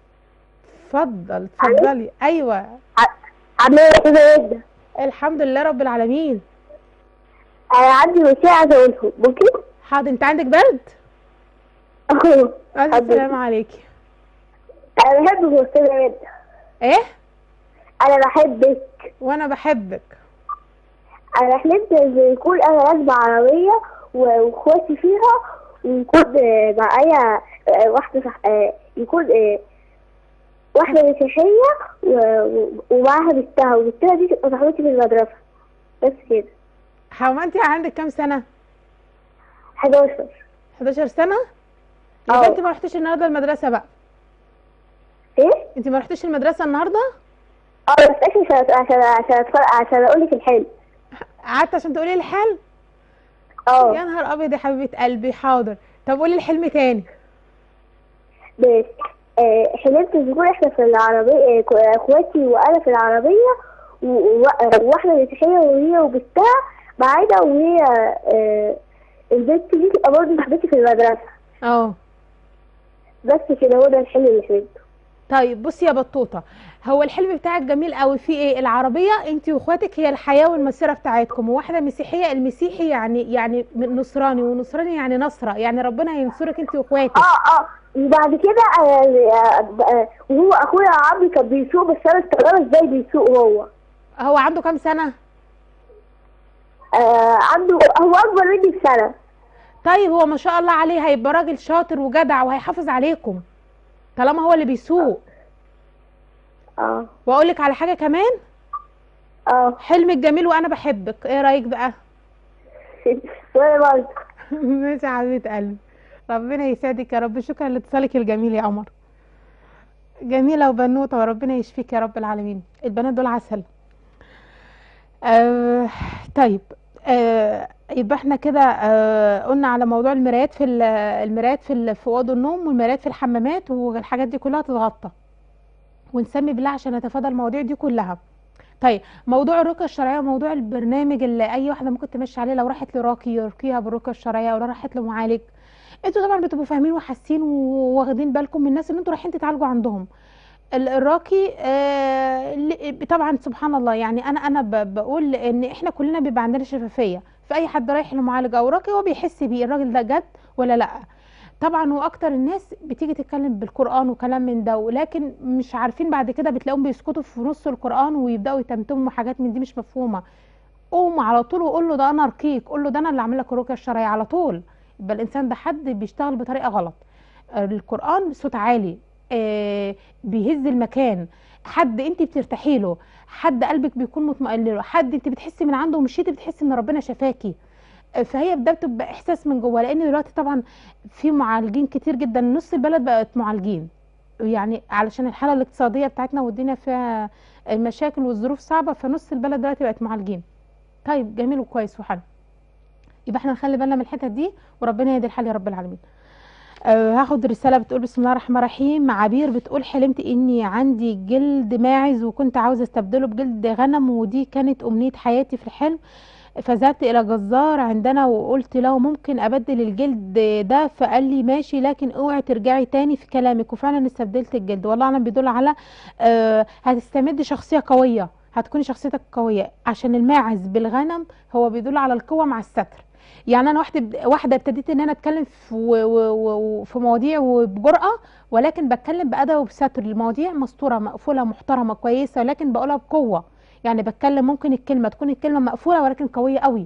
[SPEAKER 1] اتفضل اتفضلي ايوه
[SPEAKER 7] عامله ايه يا استاذه وده
[SPEAKER 1] الحمد لله رب العالمين
[SPEAKER 7] انا عندي مشكله عايزه اقوله ممكن
[SPEAKER 1] حاضر انت عندك برد
[SPEAKER 7] اهو
[SPEAKER 1] الف
[SPEAKER 7] حاضر.
[SPEAKER 1] سلام عليكي
[SPEAKER 7] انا بحبك يا استاذه وده
[SPEAKER 1] ايه
[SPEAKER 7] انا بحبك
[SPEAKER 1] وانا بحبك
[SPEAKER 7] انا حلمت ان يكون انا راكبه عربيه و- واخواتي فيها ويكون آه، معايا آه، واحده صح... آه، يكون آه، واحده مسيحيه و- و- ومعاها بنتها وبنتها دي تبقى صاحبتي في المدرسه بس كده
[SPEAKER 1] هو انت عندك كام سنه
[SPEAKER 7] 11
[SPEAKER 1] 11 سنه
[SPEAKER 7] اه.
[SPEAKER 1] يبقى انت ما رحتيش النهارده المدرسه بقى
[SPEAKER 7] ايه؟
[SPEAKER 1] انت ما رحتيش المدرسه النهارده
[SPEAKER 7] اه بس عشان عشان عشان عشان, عشان اقول لك الحلم
[SPEAKER 1] قعدت عشان تقولي لي الحل
[SPEAKER 7] اه
[SPEAKER 1] يا نهار ابيض يا حبيبه قلبي حاضر طب قولي الحلم تاني
[SPEAKER 7] بس آه، حلمت نكون احنا في العربية آه، كو- اخواتي وانا في العربية و- و- وواحدة مسيحية وهي وبنتها معانا وهي آه، البنت دي تبقى برضه صاحبتي في المدرسة
[SPEAKER 1] اه
[SPEAKER 7] بس كده هو ده الحلم اللي حلمته
[SPEAKER 1] طيب بصي يا بطوطه هو الحلم بتاعك جميل قوي في ايه العربيه انت واخواتك هي الحياه والمسيره بتاعتكم وواحده مسيحيه المسيحي يعني يعني من نصراني ونصراني يعني نصره يعني ربنا هينصرك انت واخواتك
[SPEAKER 7] اه اه وبعد كده آه، آه، آه، وهو اخويا عمرو كان بيسوق بس انا استغرب ازاي بيسوق هو
[SPEAKER 1] هو عنده كام سنه
[SPEAKER 7] آه عنده هو اكبر مني بسنه
[SPEAKER 1] طيب هو ما شاء الله عليه هيبقى راجل شاطر وجدع وهيحافظ عليكم طالما هو اللي بيسوق
[SPEAKER 7] اه
[SPEAKER 1] واقول لك على حاجه كمان
[SPEAKER 7] اه
[SPEAKER 1] حلمك جميل وانا بحبك ايه رايك بقى
[SPEAKER 7] وانا برضه
[SPEAKER 1] ماشي يا حبيبه قلبي ربنا يسعدك يا رب شكرا لاتصالك الجميل يا قمر جميله وبنوته وربنا يشفيك يا رب العالمين البنات دول عسل آه طيب آه يبقى احنا كده آه قلنا على موضوع المرايات في ال- المرايات في ال- في اوض النوم والمرايات في الحمامات والحاجات دي كلها تتغطى ونسمي بالله عشان نتفادى المواضيع دي كلها طيب موضوع الرقيه الشرعيه موضوع البرنامج اللي اي واحده ممكن تمشي عليه لو راحت لراقي يرقيها بالرقيه الشرعيه او لو راحت لمعالج انتوا طبعا بتبقوا فاهمين وحاسين وواخدين بالكم من الناس اللي انتوا رايحين تتعالجوا عندهم ال- الراقي آه ل- طبعا سبحان الله يعني انا انا ب- بقول ان احنا كلنا بيبقى عندنا شفافيه في اي حد رايح لمعالج او راقي هو بيحس بيه الراجل ده جد ولا لا طبعا واكتر الناس بتيجي تتكلم بالقران وكلام من ده ولكن مش عارفين بعد كده بتلاقيهم بيسكتوا في نص القران ويبداوا يتمتموا حاجات من دي مش مفهومه قوم على طول وقول له ده انا ارقيك قول له ده انا اللي عامل لك الرقيه الشرعيه على طول يبقى الانسان ده حد بيشتغل بطريقه غلط القران صوت عالي آه، بيهز المكان حد انت بترتاحي له حد قلبك بيكون مطمئن له حد انت بتحسي من عنده ومشيتي بتحسي ان ربنا شفاكي آه، فهي ده بتبقى احساس من جوه لان دلوقتي طبعا في معالجين كتير جدا نص البلد بقت معالجين يعني علشان الحاله الاقتصاديه بتاعتنا والدنيا فيها المشاكل والظروف صعبه فنص البلد دلوقتي بقت معالجين طيب جميل وكويس وحلو يبقى احنا نخلي بالنا من الحتت دي وربنا يهدي الحال يا رب العالمين أه هاخد رساله بتقول بسم الله الرحمن الرحيم عبير بتقول حلمت اني عندي جلد ماعز وكنت عاوزه استبدله بجلد غنم ودي كانت امنيه حياتي في الحلم فذهبت الى جزار عندنا وقلت له ممكن ابدل الجلد ده فقال لي ماشي لكن اوعي ترجعي تاني في كلامك وفعلا استبدلت الجلد والله اعلم بيدل على آه هتستمد شخصيه قويه هتكوني شخصيتك قويه عشان الماعز بالغنم هو بيدل على القوه مع الستر يعني انا واحده واحده ابتديت ان انا اتكلم في و- و- و- في مواضيع وبجرأه ولكن بتكلم بادب وبستر المواضيع مستوره مقفوله محترمه كويسه ولكن بقولها بقوه يعني بتكلم ممكن الكلمه تكون الكلمه مقفوله ولكن قويه قوي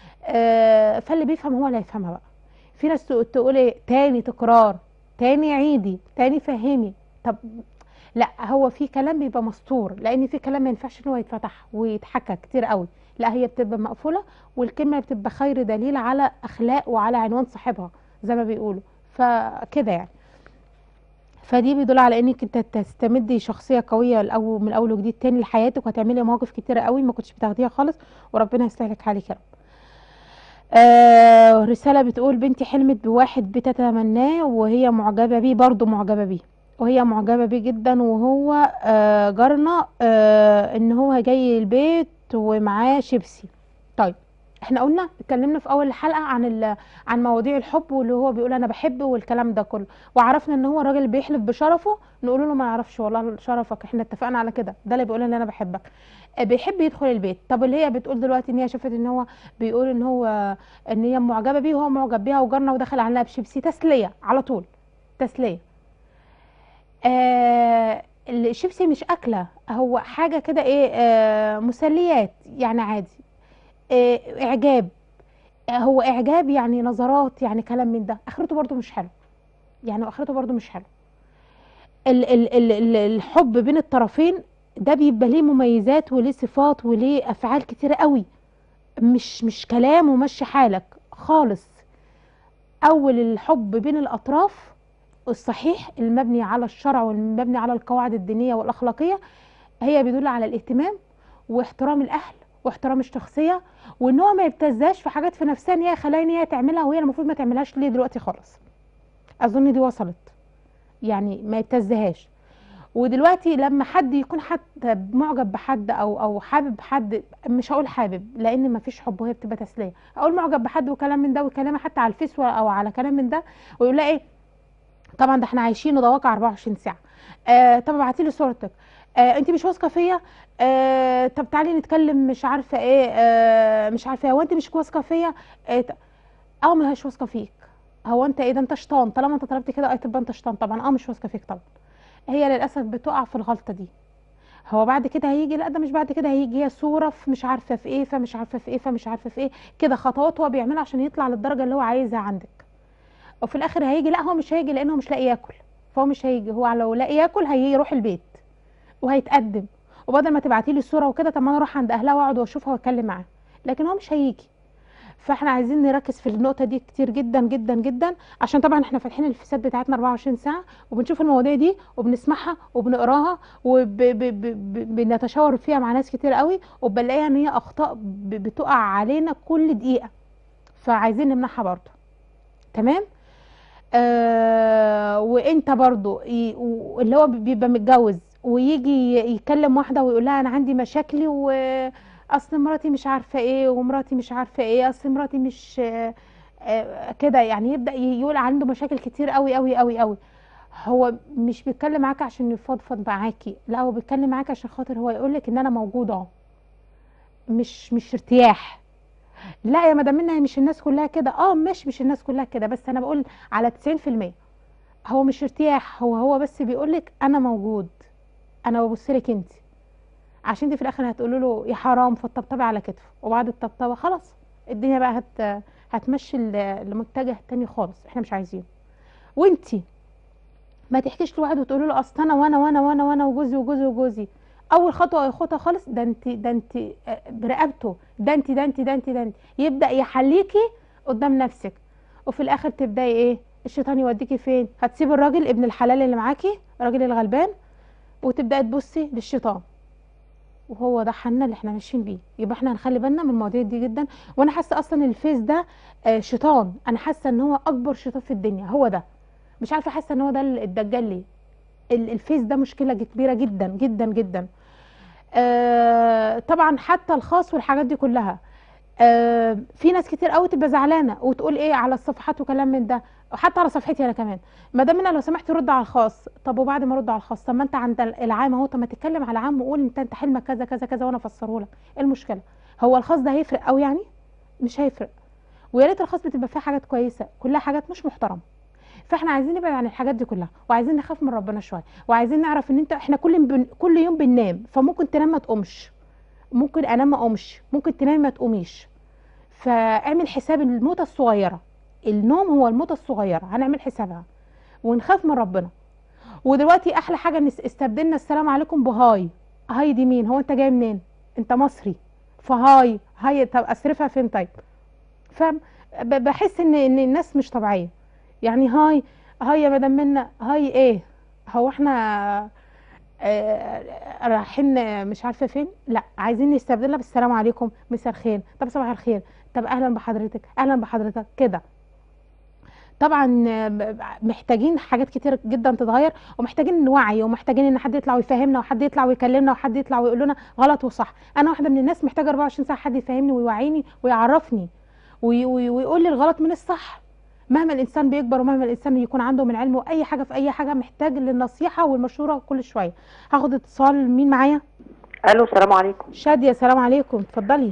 [SPEAKER 1] آه فاللي بيفهم هو اللي هيفهمها بقى في ناس تق- تقول ايه تاني تكرار تاني عيدي تاني فهمي طب لا هو في كلام بيبقى مستور لان في كلام ما ينفعش ان هو يتفتح ويتحكى كتير قوي لا هي بتبقى مقفوله والكلمه بتبقى خير دليل على اخلاق وعلى عنوان صاحبها زي ما بيقولوا فكده يعني فدي بيدل على انك انت تستمدي شخصيه قويه الأول من اول وجديد تاني لحياتك وهتعملي مواقف كتيره قوي ما كنتش بتاخديها خالص وربنا يسهلك حالك يا رب آه رساله بتقول بنتي حلمت بواحد بتتمناه وهي معجبه بيه برضه معجبه بيه وهي معجبه بيه جدا وهو آه جارنا آه ان هو جاي البيت ومعاه شيبسي طيب احنا قلنا اتكلمنا في اول الحلقه عن ال- عن مواضيع الحب واللي هو بيقول انا بحب والكلام ده كله وعرفنا ان هو راجل بيحلف بشرفه نقول له ما يعرفش والله شرفك احنا اتفقنا على كده ده اللي بيقول ان انا بحبك آه، بيحب يدخل البيت طب اللي هي بتقول دلوقتي ان هي شافت ان هو بيقول ان هو ان هي معجبه بيه وهو معجب بيها وجارنا ودخل عليها بشيبسي تسليه على طول تسليه آه الشيبسي مش اكله هو حاجه كده ايه آه مسليات يعني عادي آه اعجاب آه هو اعجاب يعني نظرات يعني كلام من ده اخرته برضو مش حلو يعني اخرته برضو مش حلو ال ال ال ال الحب بين الطرفين ده بيبقى ليه مميزات وليه صفات وليه افعال كتيره قوي مش مش كلام ومشي حالك خالص اول الحب بين الاطراف الصحيح المبني على الشرع والمبني على القواعد الدينيه والاخلاقيه هي بيدل على الاهتمام واحترام الاهل واحترام الشخصيه وان هو ما يبتزاش في حاجات في نفسها ان هي خلاها ان هي تعملها وهي المفروض ما تعملهاش ليه دلوقتي خالص اظن دي وصلت يعني ما يبتزهاش ودلوقتي لما حد يكون حتى معجب بحد او او حابب حد مش هقول حابب لان ما فيش حب وهي بتبقى تسليه اقول معجب بحد وكلام من ده وكلام حتى على الفيس او على كلام من ده ويقول لها ايه طبعا ده احنا عايشين وده واقع 24 ساعه آه طب ابعتي لي صورتك آه انت مش واثقه فيا آه طب تعالي نتكلم مش عارفه ايه آه مش عارفه ايه هو انت مش واثقه فيا آه ت- اه ما هيش واثقه فيك هو انت ايه ده انت شيطان طالما انت طلبت كده اه تبقى انت شيطان طبعا اه مش واثقه فيك طبعا هي للاسف بتقع في الغلطه دي هو بعد كده هيجي لا ده مش بعد كده هيجي هي صوره في مش عارفه في ايه فمش عارفه في ايه فمش عارفه في ايه كده خطوات هو بيعملها عشان يطلع للدرجه اللي هو عايزها عندك وفي الاخر هيجي لا هو مش هيجي لانه مش لاقي ياكل فهو مش هيجي هو لو لاقي ياكل هيروح البيت وهيتقدم وبدل ما تبعتي لي الصوره وكده طب ما انا اروح عند اهلها واقعد واشوفها واتكلم معاها لكن هو مش هيجي فاحنا عايزين نركز في النقطه دي كتير جدا جدا جدا عشان طبعا احنا فاتحين الفيسات بتاعتنا 24 ساعه وبنشوف المواضيع دي وبنسمعها وبنقراها وبنتشاور فيها مع ناس كتير قوي وبنلاقيها ان هي اخطاء ب- بتقع علينا كل دقيقه فعايزين نمنعها برضو تمام آه وانت برضو ي- و- اللي هو بيبقى متجوز ويجي يكلم واحده ويقول لها انا عندي مشاكلي واصل مراتي مش عارفه ايه ومراتي مش عارفه ايه اصل مراتي مش آه آه كده يعني يبدا يقول عنده مشاكل كتير قوي قوي قوي قوي هو مش بيتكلم معاك عشان يفضفض معاكي لا هو بيتكلم معاك عشان خاطر هو يقولك ان انا موجوده اهو مش مش ارتياح لا يا مدام منى مش الناس كلها كده اه مش مش الناس كلها كده بس انا بقول على 90% هو مش ارتياح هو هو بس بيقولك انا موجود انا ببص لك انت عشان انت في الاخر هتقولوا له يا حرام فتطبطبي على كتفه وبعد الطبطبه خلاص الدنيا بقى هت هتمشي ال- لمتجه تاني خالص احنا مش عايزينه وانتي ما تحكيش لواحد وتقولي له اصل انا وانا وانا وانا وانا وجوزي وجوزي وجوزي اول خطوه ياخدها خالص ده انت ده انت آه، برقبته ده انت ده انت ده انت ده انت يبدا يحليكي قدام نفسك وفي الاخر تبداي ايه الشيطان يوديكي فين هتسيب الراجل ابن الحلال اللي معاكي الراجل الغلبان وتبداي تبصي للشيطان وهو ده حالنا اللي احنا ماشيين بيه يبقى احنا هنخلي بالنا من المواضيع دي جدا وانا حاسه اصلا الفيس ده آه، شيطان انا حاسه ان هو اكبر شيطان في الدنيا هو ده مش عارفه حاسه ان هو ده الدجال ليه ال- الفيس ده مشكله كبيره جدا جدا جدا آه طبعا حتى الخاص والحاجات دي كلها آه في ناس كتير قوي تبقى زعلانه وتقول ايه على الصفحات وكلام من ده وحتى على صفحتي انا كمان ما دام انا لو سمحت رد على الخاص طب وبعد ما ارد على الخاص طب ما انت عند العام اهو طب ما تتكلم على العام وقول انت انت حلمك كذا كذا كذا وانا افسره لك ايه المشكله هو الخاص ده هيفرق قوي يعني مش هيفرق ويا ريت الخاص بتبقى فيه حاجات كويسه كلها حاجات مش محترمه فاحنا عايزين نبعد عن الحاجات دي كلها وعايزين نخاف من ربنا شويه وعايزين نعرف ان انت احنا كل بن... كل يوم بننام فممكن تنام ما تقومش ممكن انام ما اقومش ممكن تنام ما تقوميش فاعمل حساب الموتة الصغيرة النوم هو الموتة الصغيرة هنعمل حسابها ونخاف من ربنا ودلوقتي احلى حاجة ان استبدلنا السلام عليكم بهاي هاي دي مين هو انت جاي منين انت مصري فهاي هاي طب اصرفها فين طيب فاهم ب- بحس ان ان الناس مش طبيعية يعني هاي هاي يا مدام منا هاي ايه هو احنا آه، رايحين مش عارفه فين لا عايزين نستبدلها بالسلام عليكم مساء الخير طب صباح الخير طب اهلا بحضرتك اهلا بحضرتك كده طبعا آه، ب- محتاجين حاجات كتير جدا تتغير ومحتاجين نوعي ومحتاجين ان حد يطلع ويفهمنا وحد يطلع ويكلمنا وحد يطلع ويقول لنا غلط وصح انا واحده من الناس محتاجه 24 ساعه حد يفهمني ويوعيني ويعرفني وي- وي- ويقول لي الغلط من الصح مهما الانسان بيكبر ومهما الانسان يكون عنده من علم واي حاجه في اي حاجه محتاج للنصيحه والمشوره كل شويه هاخد اتصال مين معايا
[SPEAKER 8] الو السلام عليكم
[SPEAKER 1] شاديه سلام عليكم اتفضلي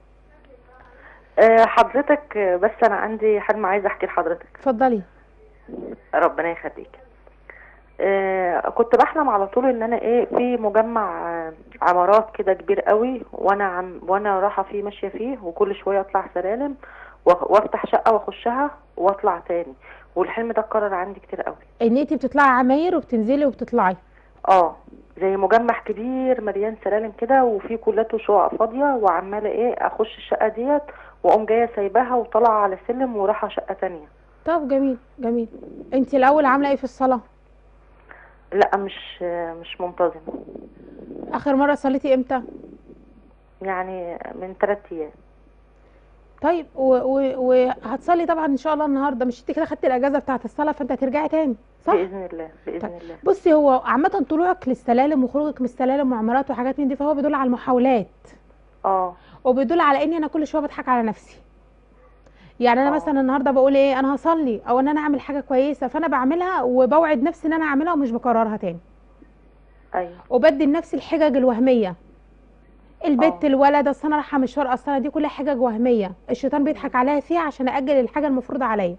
[SPEAKER 8] أه حضرتك آه، بس انا عندي حلم عايزه احكي لحضرتك
[SPEAKER 1] اتفضلي
[SPEAKER 8] ربنا يخليك أه كنت بحلم على طول ان انا ايه في مجمع آه، عمارات كده كبير قوي وانا عم وانا رايحه فيه ماشيه فيه وكل شويه اطلع سلالم وأ- وافتح شقه واخشها واطلع تاني والحلم ده اتكرر عندي كتير قوي
[SPEAKER 1] ان انت بتطلعي عماير وبتنزلي وبتطلعي
[SPEAKER 8] اه زي مجمع كبير مليان سلالم كده وفي كلته شقق فاضيه وعماله ايه اخش الشقه ديت واقوم جايه سايباها وطالعه على سلم ورايحه شقه تانية
[SPEAKER 1] طب جميل جميل انت الاول عامله ايه في الصلاه
[SPEAKER 8] لا مش مش منتظمه
[SPEAKER 1] اخر مره صليتي امتى
[SPEAKER 8] يعني من ثلاث ايام
[SPEAKER 1] طيب و- و- وهتصلي طبعا ان شاء الله النهارده مش انت كده خدتي الاجازه بتاعه الصلاه فانت هترجعي تاني صح
[SPEAKER 8] باذن الله باذن الله
[SPEAKER 1] بصي هو عامه طلوعك للسلالم وخروجك من السلالم وعمارات وحاجات من دي فهو بيدل على المحاولات
[SPEAKER 8] اه
[SPEAKER 1] وبيدل على اني انا كل شويه بضحك على نفسي يعني انا
[SPEAKER 8] آه.
[SPEAKER 1] مثلا النهارده بقول ايه انا هصلي او ان انا اعمل حاجه كويسه فانا بعملها وبوعد نفسي ان انا اعملها ومش بكررها تاني
[SPEAKER 8] ايوه
[SPEAKER 1] وبدي لنفسي الحجج الوهميه البت
[SPEAKER 8] آه.
[SPEAKER 1] الولد اصل انا رايحه مشوار اصل أنا دي كلها حجج وهميه الشيطان بيضحك عليا فيها عشان اجل الحاجه المفروضه عليا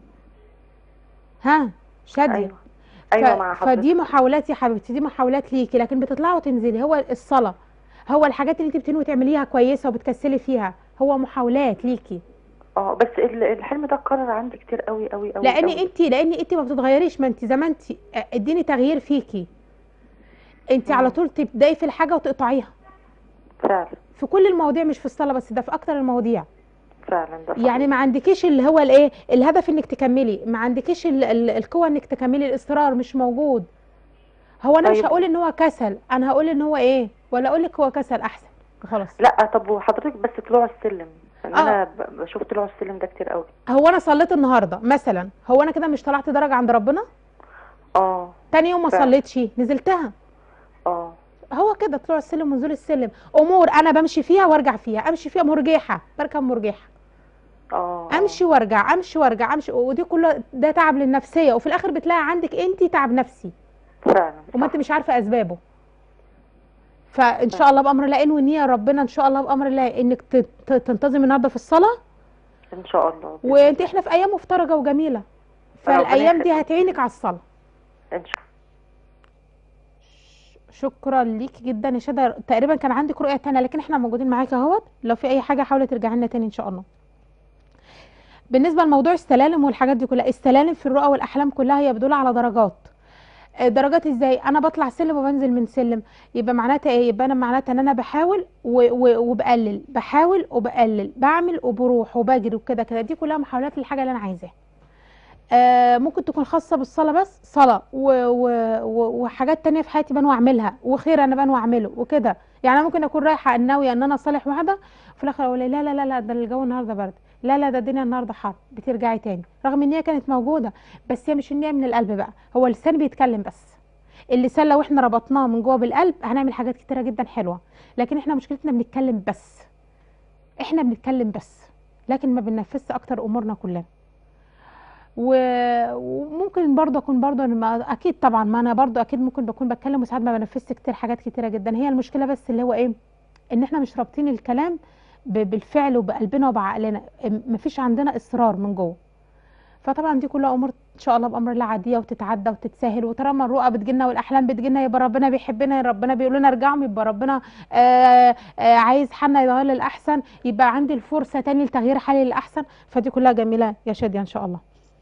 [SPEAKER 1] ها شاديه
[SPEAKER 8] ايوه ايوه
[SPEAKER 1] ف-
[SPEAKER 8] مع حضرتك
[SPEAKER 1] فدي محاولات يا حبيبتي دي محاولات ليكي لكن بتطلعي وتنزلي هو الصلاه هو الحاجات اللي انت بتنوي تعمليها كويسه وبتكسلي فيها هو محاولات ليكي
[SPEAKER 8] اه بس ال- الحلم ده اتكرر عندي كتير قوي قوي قوي
[SPEAKER 1] لان
[SPEAKER 8] قوي.
[SPEAKER 1] انت لان انت ما بتتغيريش ما انت زي ما انت اديني تغيير فيكي انت
[SPEAKER 8] مم.
[SPEAKER 1] على طول تبداي في الحاجه وتقطعيها
[SPEAKER 8] فعلا
[SPEAKER 1] في كل المواضيع مش في الصلاه بس ده في اكتر المواضيع
[SPEAKER 8] فعلا ده صحيح.
[SPEAKER 1] يعني ما عندكيش اللي هو الايه الهدف انك تكملي ما عندكيش ال- ال- القوه انك تكملي الاصرار مش موجود هو انا مش
[SPEAKER 8] طيب.
[SPEAKER 1] هقول ان هو كسل انا هقول ان هو ايه ولا اقول لك هو كسل احسن خلاص
[SPEAKER 8] لا طب وحضرتك بس طلوع السلم ان
[SPEAKER 1] آه.
[SPEAKER 8] انا ب- بشوف طلوع السلم ده كتير قوي
[SPEAKER 1] هو انا صليت النهارده مثلا هو انا كده مش طلعت درجه عند ربنا
[SPEAKER 8] اه
[SPEAKER 1] تاني يوم ما
[SPEAKER 8] فعلا.
[SPEAKER 1] صليتش نزلتها
[SPEAKER 8] اه
[SPEAKER 1] هو كده طلوع السلم ونزول السلم امور انا بمشي فيها وارجع فيها امشي فيها مرجحه بركب مرجحه
[SPEAKER 8] اه آه.
[SPEAKER 1] امشي وارجع امشي وارجع امشي ودي كلها ده تعب للنفسيه وفي الاخر بتلاقي عندك انت تعب نفسي
[SPEAKER 8] فعلا
[SPEAKER 1] وما
[SPEAKER 8] صح.
[SPEAKER 1] انت مش عارفه اسبابه فان شاء الله بامر الله انوي نيه ربنا ان شاء الله بامر الله انك ت- ت- تنتظمي النهارده في الصلاه
[SPEAKER 8] ان شاء الله بإذن
[SPEAKER 1] وانت احنا في ايام مفترجه وجميله فالايام دي
[SPEAKER 8] يخليك.
[SPEAKER 1] هتعينك على الصلاه
[SPEAKER 8] ان شاء
[SPEAKER 1] شكرا ليكي جدا يا شادة تقريبا كان عندك رؤية تانية لكن احنا موجودين معاكي اهوت لو في اي حاجة حاولي ترجعي لنا تاني ان شاء الله بالنسبة لموضوع السلالم والحاجات دي كلها السلالم في الرؤى والاحلام كلها هي بتدل على درجات آه، درجات ازاي انا بطلع سلم وبنزل من سلم يبقى معناتها ايه يبقى انا معناتها ان انا بحاول و- و- وبقلل بحاول وبقلل بعمل وبروح وبجري وكده كده دي كلها محاولات للحاجة اللي انا عايزاها آه، ممكن تكون خاصة بالصلاة بس صلاة و... و... و... وحاجات تانية في حياتي بنوي أعملها وخير أنا بنوي أعمله وكده يعني أنا ممكن أكون رايحة ناوية إن أنا أصالح واحدة وفي الآخر أقول لا لا لا لا ده الجو النهاردة برد لا لا ده الدنيا النهاردة حر بترجعي تاني رغم إن هي كانت موجودة بس هي مش النية من القلب بقى هو اللسان بيتكلم بس اللسان لو احنا ربطناه من جوه بالقلب هنعمل حاجات كتيرة جدا حلوة لكن احنا مشكلتنا بنتكلم بس احنا بنتكلم بس لكن ما بننفذش أكتر أمورنا كلها و- وممكن برضه اكون برضه أنا ما اكيد طبعا ما انا برضه اكيد ممكن بكون بتكلم وساعات ما بنفذش كتير حاجات كتيره جدا هي المشكله بس اللي هو ايه ان احنا مش رابطين الكلام ب- بالفعل وبقلبنا وبعقلنا م- مفيش عندنا اصرار من جوه فطبعا دي كلها امور ان شاء الله بامر الله عاديه وتتعدى وتتسهل وطالما الرؤى بتجيلنا والاحلام بتجيلنا يبقى ربنا بيحبنا ربنا بيقول لنا ارجعوا يبقى ربنا آه آه عايز حالنا يتغير للاحسن يبقى عندي الفرصه تاني لتغيير حالي للاحسن فدي كلها جميله يا شاديه ان شاء الله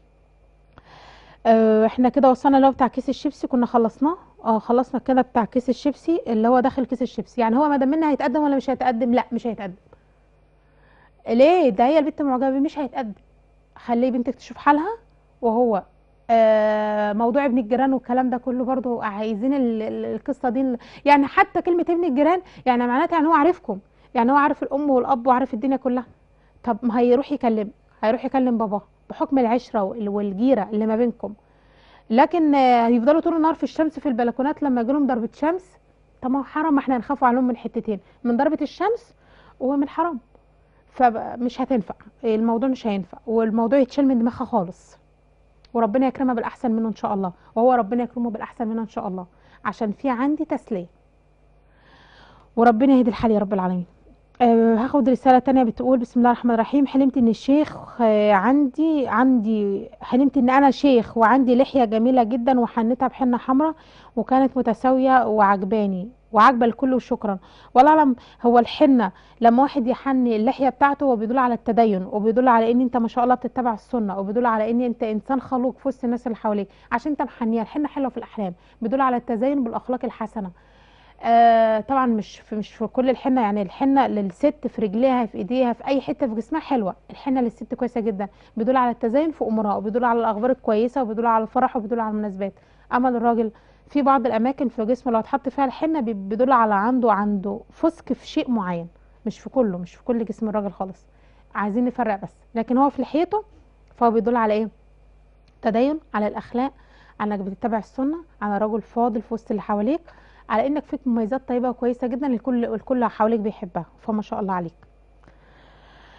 [SPEAKER 1] آه، احنا كده وصلنا اللي هو بتاع كيس الشيبسي كنا خلصناه اه خلصنا كده بتاع كيس الشيبسي اللي هو داخل كيس الشيبسي يعني هو ما دام منا هيتقدم ولا مش هيتقدم لا مش هيتقدم ليه ده هي البنت معجبه بيه مش هيتقدم خليه بنتك تشوف حالها وهو آه موضوع ابن الجيران والكلام ده كله برضو عايزين ال- ال- القصه دي يعني حتى كلمه ابن الجيران يعني معناتها يعني هو عارفكم يعني هو عارف الام والاب وعارف الدنيا كلها طب ما هيروح يكلم هيروح يكلم باباه بحكم العشره وال- والجيره اللي ما بينكم لكن آه، هيفضلوا طول النهار في الشمس في البلكونات لما يجيلهم ضربه شمس طب ما هو حرام ما احنا هنخافوا عليهم من حتتين من ضربه الشمس ومن حرام فمش هتنفع الموضوع مش هينفع والموضوع يتشال من دماغها خالص وربنا يكرمها بالاحسن منه ان شاء الله وهو ربنا يكرمه بالاحسن منه ان شاء الله عشان في عندي تسليه وربنا يهدي الحال يا رب العالمين أه هاخد رسالة تانية بتقول بسم الله الرحمن الرحيم حلمت ان الشيخ آه، عندي عندي حلمت ان انا شيخ وعندي لحية جميلة جدا وحنتها بحنة حمراء وكانت متساوية وعجباني وعجبة الكل وشكرا والله اعلم هو الحنة لما واحد يحني اللحية بتاعته هو بيدل على التدين وبيدل على ان انت ما شاء الله بتتبع السنة وبيدل على ان انت انسان خلوق في وسط الناس اللي حواليك عشان انت محنية الحنة حلوة في الاحلام بيدل على التزين بالاخلاق الحسنة آه طبعا مش في مش في كل الحنه يعني الحنه للست في رجليها في ايديها في اي حته في جسمها حلوه الحنه للست كويسه جدا بيدل على التزين في امورها وبيدل على الاخبار الكويسه وبيدل على الفرح وبيدل على المناسبات اما للراجل في بعض الاماكن في جسمه لو اتحط فيها الحنه بي- بيدل على عنده عنده فسق في شيء معين مش في كله مش في كل جسم الراجل خالص عايزين نفرق بس لكن هو في لحيته فهو بيدل على ايه تدين على الاخلاق على انك بتتبع السنه على رجل فاضل في وسط اللي حواليك على انك فيك مميزات طيبه وكويسه جدا الكل الكل حواليك بيحبها فما شاء الله عليك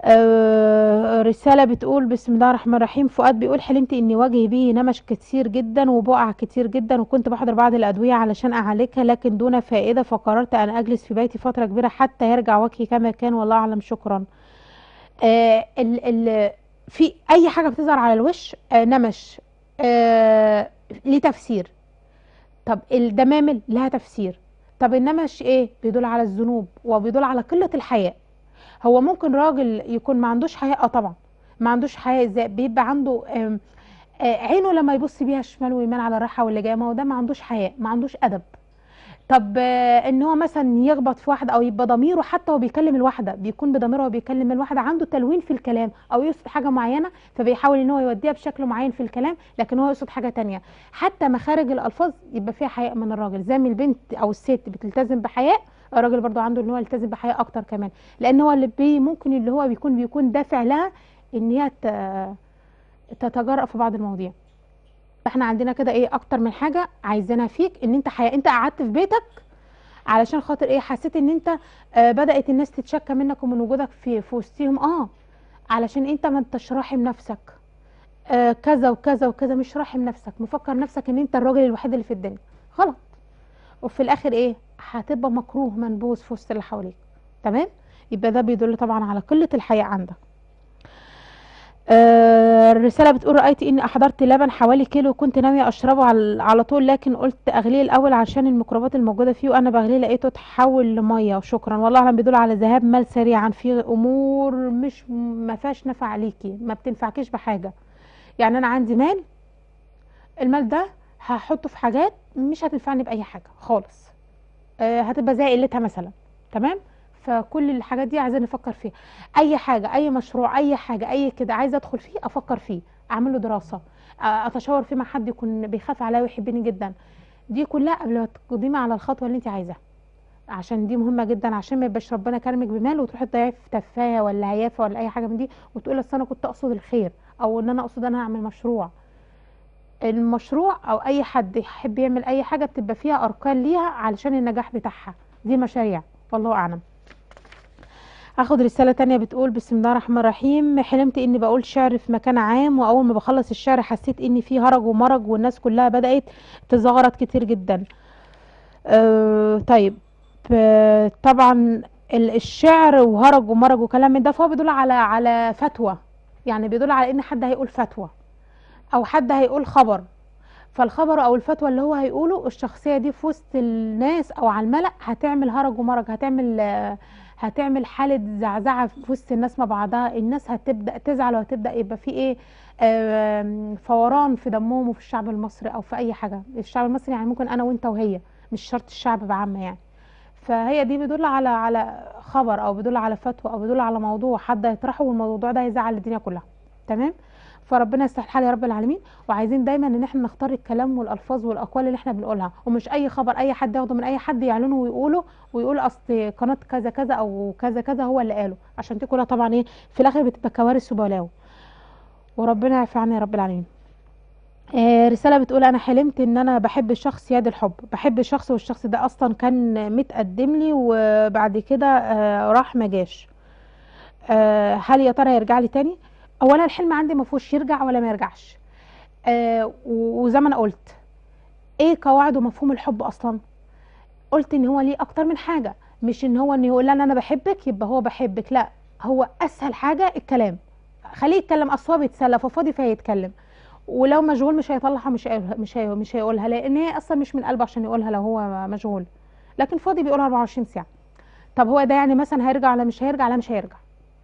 [SPEAKER 1] آه، رسالة بتقول بسم الله الرحمن الرحيم فؤاد بيقول حلمت اني وجهي بيه نمش كتير جدا وبقع كتير جدا وكنت بحضر بعض الأدوية علشان أعالجها لكن دون فائدة فقررت أن أجلس في بيتي فترة كبيرة حتى يرجع وجهي كما كان والله أعلم شكرا آه ال ال في أي حاجة بتظهر على الوش آه نمش آه ليه تفسير طب الدمامل لها تفسير طب النمش ايه بيدل على الذنوب وبيدل على قلة الحياء هو ممكن راجل يكون ما عندوش حياء اه طبعا ما عندوش حياء ازاي بيبقى عنده آم، آه، عينه لما يبص بيها شمال ويمين على الراحه واللي جايه ما هو ده ما عندوش حياء ما عندوش ادب طب آه، ان هو مثلا يخبط في واحده او يبقى ضميره حتى وهو بيكلم الواحده بيكون بضميره وهو بيكلم الواحده عنده تلوين في الكلام او يقصد حاجه معينه فبيحاول ان هو يوديها بشكل معين في الكلام لكن هو يقصد حاجه تانية حتى مخارج الالفاظ يبقى فيها حياء من الراجل زي ما البنت او الست بتلتزم بحياء الراجل برضو عنده ان هو يلتزم بحياء اكتر كمان لان هو اللي بي ممكن اللي هو بيكون بيكون دافع لها ان هي ت- تتجرأ في بعض المواضيع فاحنا عندنا كده ايه اكتر من حاجه عايزينها فيك ان انت حياء انت قعدت في بيتك علشان خاطر ايه حسيت ان انت آه بدأت الناس تتشكى منك ومن وجودك في في وسطهم اه علشان انت ما انتش راحم نفسك آه كذا وكذا وكذا مش راحم نفسك مفكر نفسك ان انت الراجل الوحيد اللي في الدنيا غلط وفي الاخر ايه هتبقى مكروه منبوذ في وسط اللي حواليك تمام يبقى ده بيدل طبعا على قلة الحياء عندك آه، الرسالة بتقول رأيت إني أحضرت لبن حوالي كيلو وكنت ناوية أشربه على على طول لكن قلت أغليه الأول عشان الميكروبات الموجودة فيه وأنا بغليه لقيته اتحول لمية وشكرا والله أعلم بيدل على ذهاب مال سريعا في أمور مش ما فيهاش نفع عليكي ما بتنفعكيش بحاجة يعني أنا عندي مال المال ده هحطه في حاجات مش هتنفعني بأي حاجة خالص آه، هتبقى زي قلتها مثلا تمام فكل الحاجات دي عايزين نفكر فيها اي حاجه اي مشروع اي حاجه اي كده عايزه ادخل فيه افكر فيه اعمل له دراسه آه، اتشاور فيه مع حد يكون بيخاف عليا ويحبني جدا دي كلها قبل ما تقدمي على الخطوه اللي انت عايزاها عشان دي مهمه جدا عشان ما يبقاش ربنا كرمك بمال وتروحي تضيعي في تفاهه ولا هيافه ولا اي حاجه من دي وتقولي اصل انا كنت اقصد الخير او ان انا اقصد انا اعمل مشروع المشروع او اي حد يحب يعمل اي حاجه بتبقى فيها اركان ليها علشان النجاح بتاعها دي مشاريع والله اعلم هاخد رسالة تانية بتقول بسم الله الرحمن الرحيم حلمت اني بقول شعر في مكان عام واول ما بخلص الشعر حسيت اني في هرج ومرج والناس كلها بدأت تزغرط كتير جدا أه طيب آه، طبعا ال- الشعر وهرج ومرج وكلام من ده فهو بيدل على على فتوى يعني بيدل على ان حد هيقول فتوى او حد هيقول خبر فالخبر او الفتوى اللي هو هيقوله الشخصيه دي في وسط الناس او على الملأ هتعمل هرج ومرج هتعمل آه، هتعمل حاله زعزعه في وسط الناس مع بعضها الناس هتبدا تزعل وهتبدا يبقى في ايه آم، فوران في دمهم وفي الشعب المصري او في اي حاجه الشعب المصري يعني ممكن انا وانت وهي مش شرط الشعب بعامه يعني فهي دي بيدل على على خبر او بيدل على فتوى او بيدل على موضوع حد هيطرحه والموضوع ده هيزعل الدنيا كلها تمام فربنا يصلح الحال يا رب العالمين وعايزين دايما ان احنا نختار الكلام والالفاظ والاقوال اللي احنا بنقولها ومش اي خبر اي حد ياخده من اي حد يعلنه ويقوله ويقول اصل قناه كذا كذا او كذا كذا هو اللي قاله عشان دي كلها طبعا ايه في الاخر بتبقى كوارث وبلاوي وربنا يعفي عنا يا رب العالمين آه، رسالة بتقول أنا حلمت إن أنا بحب الشخص يد الحب بحب الشخص والشخص ده أصلا كان متقدم لي وبعد كده آه، راح ما جاش آه، هل يا ترى يرجع لي تاني أولا الحلم عندي ما فيهوش يرجع ولا ما يرجعش آه، و- وزي ما أنا قلت إيه قواعد ومفهوم الحب أصلا قلت إن هو ليه أكتر من حاجة مش إن هو إن يقول لي أنا بحبك يبقى هو بحبك لا هو أسهل حاجة الكلام خليه يتكلم أصل هو بيتسلى ففاضي فهيتكلم ولو مشغول مش هيطلعها مش هيقولها مش هي مش هيقولها لان هي اصلا مش من قلبه عشان يقولها لو هو مشغول لكن فاضي بيقولها 24 ساعه طب هو ده يعني مثلا هيرجع ولا مش هيرجع لا مش هيرجع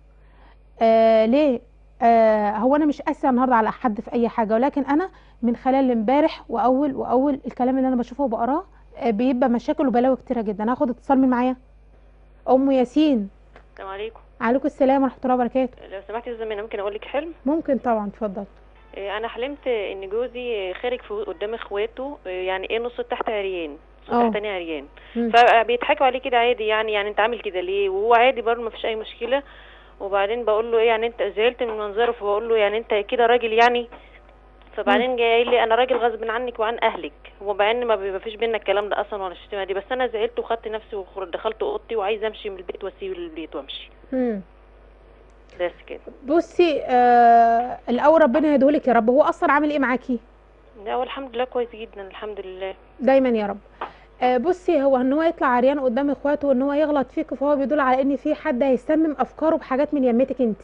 [SPEAKER 1] آه ليه آه هو انا مش قاسيه النهارده على حد في اي حاجه ولكن انا من خلال امبارح واول واول الكلام اللي انا بشوفه وبقراه آه بيبقى مشاكل وبلاوي كتيره جدا هاخد اتصال من معايا ام ياسين
[SPEAKER 9] السلام عليكم
[SPEAKER 1] عليكم السلام ورحمه الله وبركاته
[SPEAKER 9] لو سمحتي يا زميلة ممكن اقول لك حلم
[SPEAKER 1] ممكن طبعا اتفضل
[SPEAKER 9] إيه، انا حلمت ان جوزي خارج في قدام اخواته إيه، يعني ايه نص تحت عريان نص
[SPEAKER 1] اه.
[SPEAKER 9] تحتاني عريان
[SPEAKER 1] مم.
[SPEAKER 9] فبيضحكوا عليه كده عادي يعني يعني انت عامل كده ليه وهو عادي برضه مفيش اي مشكله وبعدين بقول له ايه يعني انت زعلت من منظره فبقول له يعني انت كده راجل يعني فبعدين جاي قايل لي انا راجل غصب عنك وعن اهلك وبعدين ما بي- مفيش بينا الكلام ده اصلا ولا الشتيمه دي بس انا زعلت وخدت نفسي ودخلت اوضتي وعايزه امشي من البيت واسيب البيت وامشي
[SPEAKER 1] مم.
[SPEAKER 9] بس كده
[SPEAKER 1] بصي آه الاول ربنا يهديهولك يا رب هو اصلا عامل ايه معاكي
[SPEAKER 9] لا والحمد لله كويس جدا الحمد لله
[SPEAKER 1] دايما يا رب آه بصي هو ان هو يطلع عريان قدام اخواته وان هو يغلط فيك فهو بيدل على ان في حد هيسمم افكاره بحاجات من يمتك انت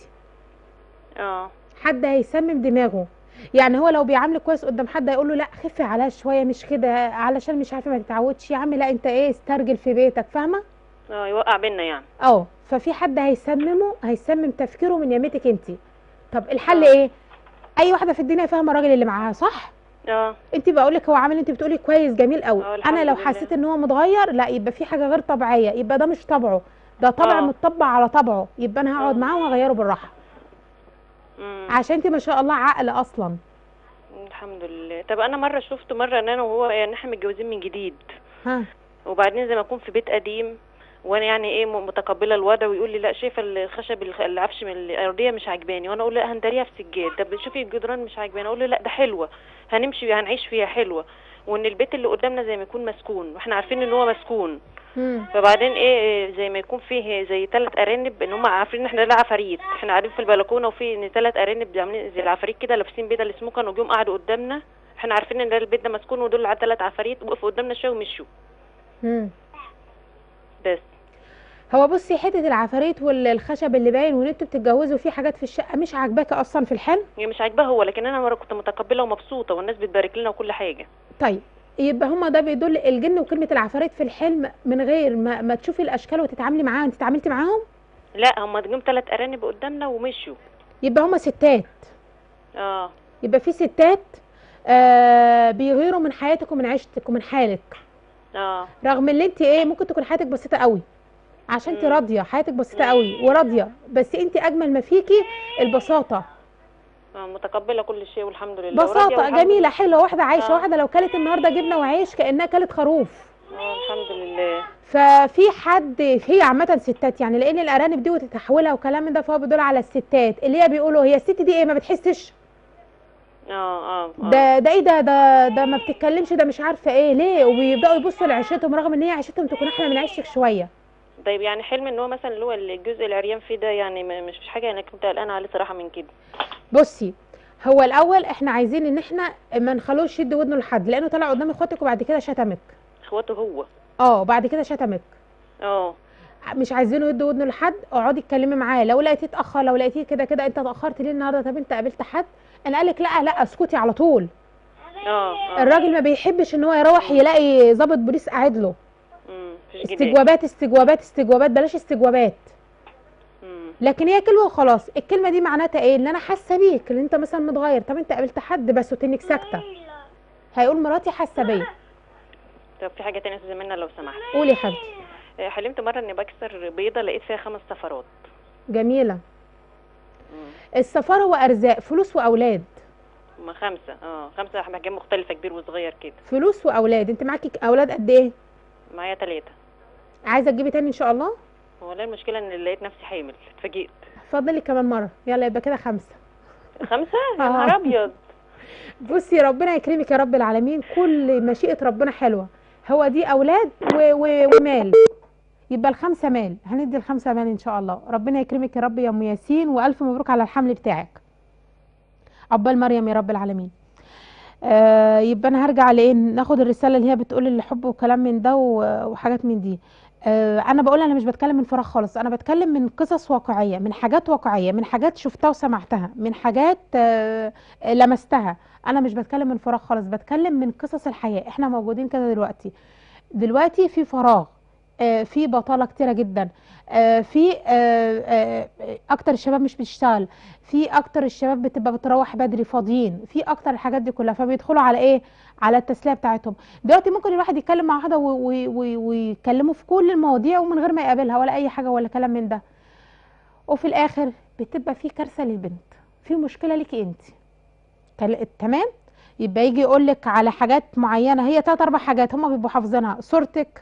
[SPEAKER 9] اه
[SPEAKER 1] حد هيسمم دماغه يعني هو لو بيعاملك كويس قدام حد هيقول له لا خفي عليها شويه مش كده علشان مش عارفه ما تتعودش يا عم لا انت ايه استرجل في بيتك فاهمه
[SPEAKER 9] اه يوقع بينا يعني
[SPEAKER 1] اه ففي حد هيسممه هيسمم تفكيره من يمتك انت طب الحل ايه اي واحده في الدنيا فاهمه الراجل اللي معاها صح
[SPEAKER 9] اه
[SPEAKER 1] انت بقول لك هو عامل انت بتقولي كويس جميل قوي
[SPEAKER 9] اه الحمد
[SPEAKER 1] انا لو
[SPEAKER 9] لله.
[SPEAKER 1] حسيت ان هو متغير لا يبقى في حاجه غير طبيعيه يبقى ده مش طبعه ده طبع
[SPEAKER 9] اه.
[SPEAKER 1] متطبع على طبعه يبقى انا هقعد
[SPEAKER 9] اه.
[SPEAKER 1] معاه وهغيره بالراحه
[SPEAKER 9] مم.
[SPEAKER 1] عشان انت ما شاء الله عقل اصلا
[SPEAKER 9] الحمد لله طب انا مره شفت مره ان انا وهو يعني احنا متجوزين من جديد
[SPEAKER 1] ها
[SPEAKER 9] وبعدين زي ما اكون في بيت قديم وانا يعني ايه م- متقبله الوضع ويقول لي لا شايفه الخشب الخ- العفش من الارضيه مش عاجباني وانا اقول له لا هندريها في سجاد طب شوفي الجدران مش عاجباني اقول له لا ده حلوه هنمشي هنعيش فيها حلوه وان البيت اللي قدامنا زي ما يكون مسكون واحنا عارفين ان هو مسكون
[SPEAKER 1] مم.
[SPEAKER 9] فبعدين ايه إيه زي ما يكون فيه زي ثلاث ارانب ان هم عارفين ان احنا لا عفاريت احنا قاعدين في البلكونه وفي ان ثلاث ارانب عاملين زي العفاريت كده لابسين بدل السموكه وجم قعدوا قدامنا احنا عارفين ان ده البيت ده مسكون ودول على ثلاث عفاريت وقفوا قدامنا شويه ومشوا
[SPEAKER 1] مم.
[SPEAKER 9] بس
[SPEAKER 1] هو بصي حته العفاريت والخشب اللي باين وان انتوا بتتجوزوا في حاجات في الشقه مش عاجباكي اصلا في الحلم
[SPEAKER 9] هي مش عاجباه هو لكن انا مره كنت متقبله ومبسوطه والناس بتبارك لنا وكل حاجه
[SPEAKER 1] طيب يبقى هما ده بيدل الجن وكلمه العفاريت في الحلم من غير ما, ما تشوفي الاشكال وتتعاملي معاها انت اتعاملتي معاهم
[SPEAKER 9] لا هم جم ثلاث ارانب قدامنا ومشوا
[SPEAKER 1] يبقى هما ستات
[SPEAKER 9] اه
[SPEAKER 1] يبقى في ستات آه بيغيروا من حياتك ومن عيشتك ومن حالك
[SPEAKER 9] اه
[SPEAKER 1] رغم ان انت ايه ممكن تكون حياتك بسيطه قوي عشان انت راضيه حياتك بسيطه قوي وراضيه بس انت اجمل ما فيكي البساطه
[SPEAKER 9] آه، متقبله كل شيء والحمد لله وراضية
[SPEAKER 1] بساطه
[SPEAKER 9] والحمد
[SPEAKER 1] جميله
[SPEAKER 9] لله.
[SPEAKER 1] حلوه واحده عايشه
[SPEAKER 9] آه.
[SPEAKER 1] واحده لو كلت النهارده جبنه وعيش كانها كلت خروف
[SPEAKER 9] اه الحمد لله
[SPEAKER 1] ففي حد هي عامه ستات يعني لان الارانب دي وتتحولها وكلام من ده فهو بيدل على الستات اللي هي بيقولوا هي الست دي ايه ما بتحسش
[SPEAKER 9] اه اه آه.
[SPEAKER 1] ده ده ايه ده ده ده ما بتتكلمش ده مش عارفه ايه ليه وبيبداوا يبصوا لعيشتهم رغم ان هي عيشتهم تكون احلى من عيشتك شويه
[SPEAKER 9] طيب يعني حلم ان هو مثلا اللي هو الجزء العريان فيه ده يعني ما- مش مش حاجه انا كنت قلقانه عليه صراحه من كده
[SPEAKER 1] بصي هو الاول احنا عايزين ان احنا ما نخلوش يد ودنه لحد لانه طلع قدام اخواتك وبعد كده شتمك
[SPEAKER 9] اخواته هو
[SPEAKER 1] اه وبعد كده شتمك
[SPEAKER 9] اه
[SPEAKER 1] مش عايزينه يد ودنه لحد اقعدي اتكلمي معاه لو لقيتيه اتاخر لو لقيتيه كده كده انت اتاخرت ليه النهارده طب انت قابلت حد انا قالك لا لا اسكتي على طول
[SPEAKER 9] اه اه
[SPEAKER 1] الراجل ما بيحبش ان هو يروح يلاقي ضابط بوليس قاعد له
[SPEAKER 9] مم، مفيش جدال
[SPEAKER 1] استجوابات استجوابات استجوابات بلاش استجوابات
[SPEAKER 9] مم.
[SPEAKER 1] لكن هي كلمه وخلاص الكلمه دي معناتها ايه ان انا حاسه بيك ان انت مثلا متغير طب انت قابلت حد بس وتنك ساكته هيقول مراتي حاسه بيا
[SPEAKER 9] طب في حاجه تانية يا استاذه منى لو سمحت
[SPEAKER 1] قولي يا حبيبتي
[SPEAKER 9] آه، حلمت مره اني بكسر بيضه لقيت فيها خمس صفرات
[SPEAKER 1] جميله
[SPEAKER 9] مم.
[SPEAKER 1] السفر هو ارزاق فلوس واولاد
[SPEAKER 9] هما خمسه اه خمسه احجام مختلفه كبير وصغير كده
[SPEAKER 1] فلوس واولاد انت معاكي اولاد قد ايه
[SPEAKER 9] معايا ثلاثه
[SPEAKER 1] عايزه تجيبي تاني ان شاء الله
[SPEAKER 9] هو لا المشكله ان لقيت نفسي حامل اتفاجئت
[SPEAKER 1] اتفضلي كمان مره يلا يبقى كده خمسه
[SPEAKER 9] خمسه يا
[SPEAKER 1] آه.
[SPEAKER 9] نهار ابيض
[SPEAKER 1] بصي ربنا يكرمك يا رب العالمين كل مشيئه ربنا حلوه هو دي اولاد و... و... ومال يبقى الخمسه مال هندي الخمسه مال ان شاء الله ربنا يكرمك يا رب يا ام ياسين والف مبروك على الحمل بتاعك عقبال مريم يا رب العالمين آه يبقى انا هرجع لايه ناخد الرساله اللي هي بتقول الحب وكلام من ده و- وحاجات من دي آه انا بقول انا مش بتكلم من فراغ خالص انا بتكلم من قصص واقعيه من حاجات واقعيه من حاجات شفتها وسمعتها من حاجات آه لمستها انا مش بتكلم من فراغ خالص بتكلم من قصص الحياه احنا موجودين كده دلوقتي دلوقتي في فراغ آه، في بطاله كتيره جدا آه، في آه، آه، اكتر الشباب مش بتشتغل في اكتر الشباب بتبقى بتروح بدري فاضيين في اكتر الحاجات دي كلها فبيدخلوا على ايه على التسليه بتاعتهم دلوقتي ممكن الواحد يتكلم مع واحده و- و- و- ويكلموا في كل المواضيع ومن غير ما يقابلها ولا اي حاجه ولا كلام من ده وفي الاخر بتبقى في كارثه للبنت في مشكله ليكي انت كل- تمام يبقى يجي يقول لك على حاجات معينه هي تلات اربع حاجات هم بيبقوا حافظينها صورتك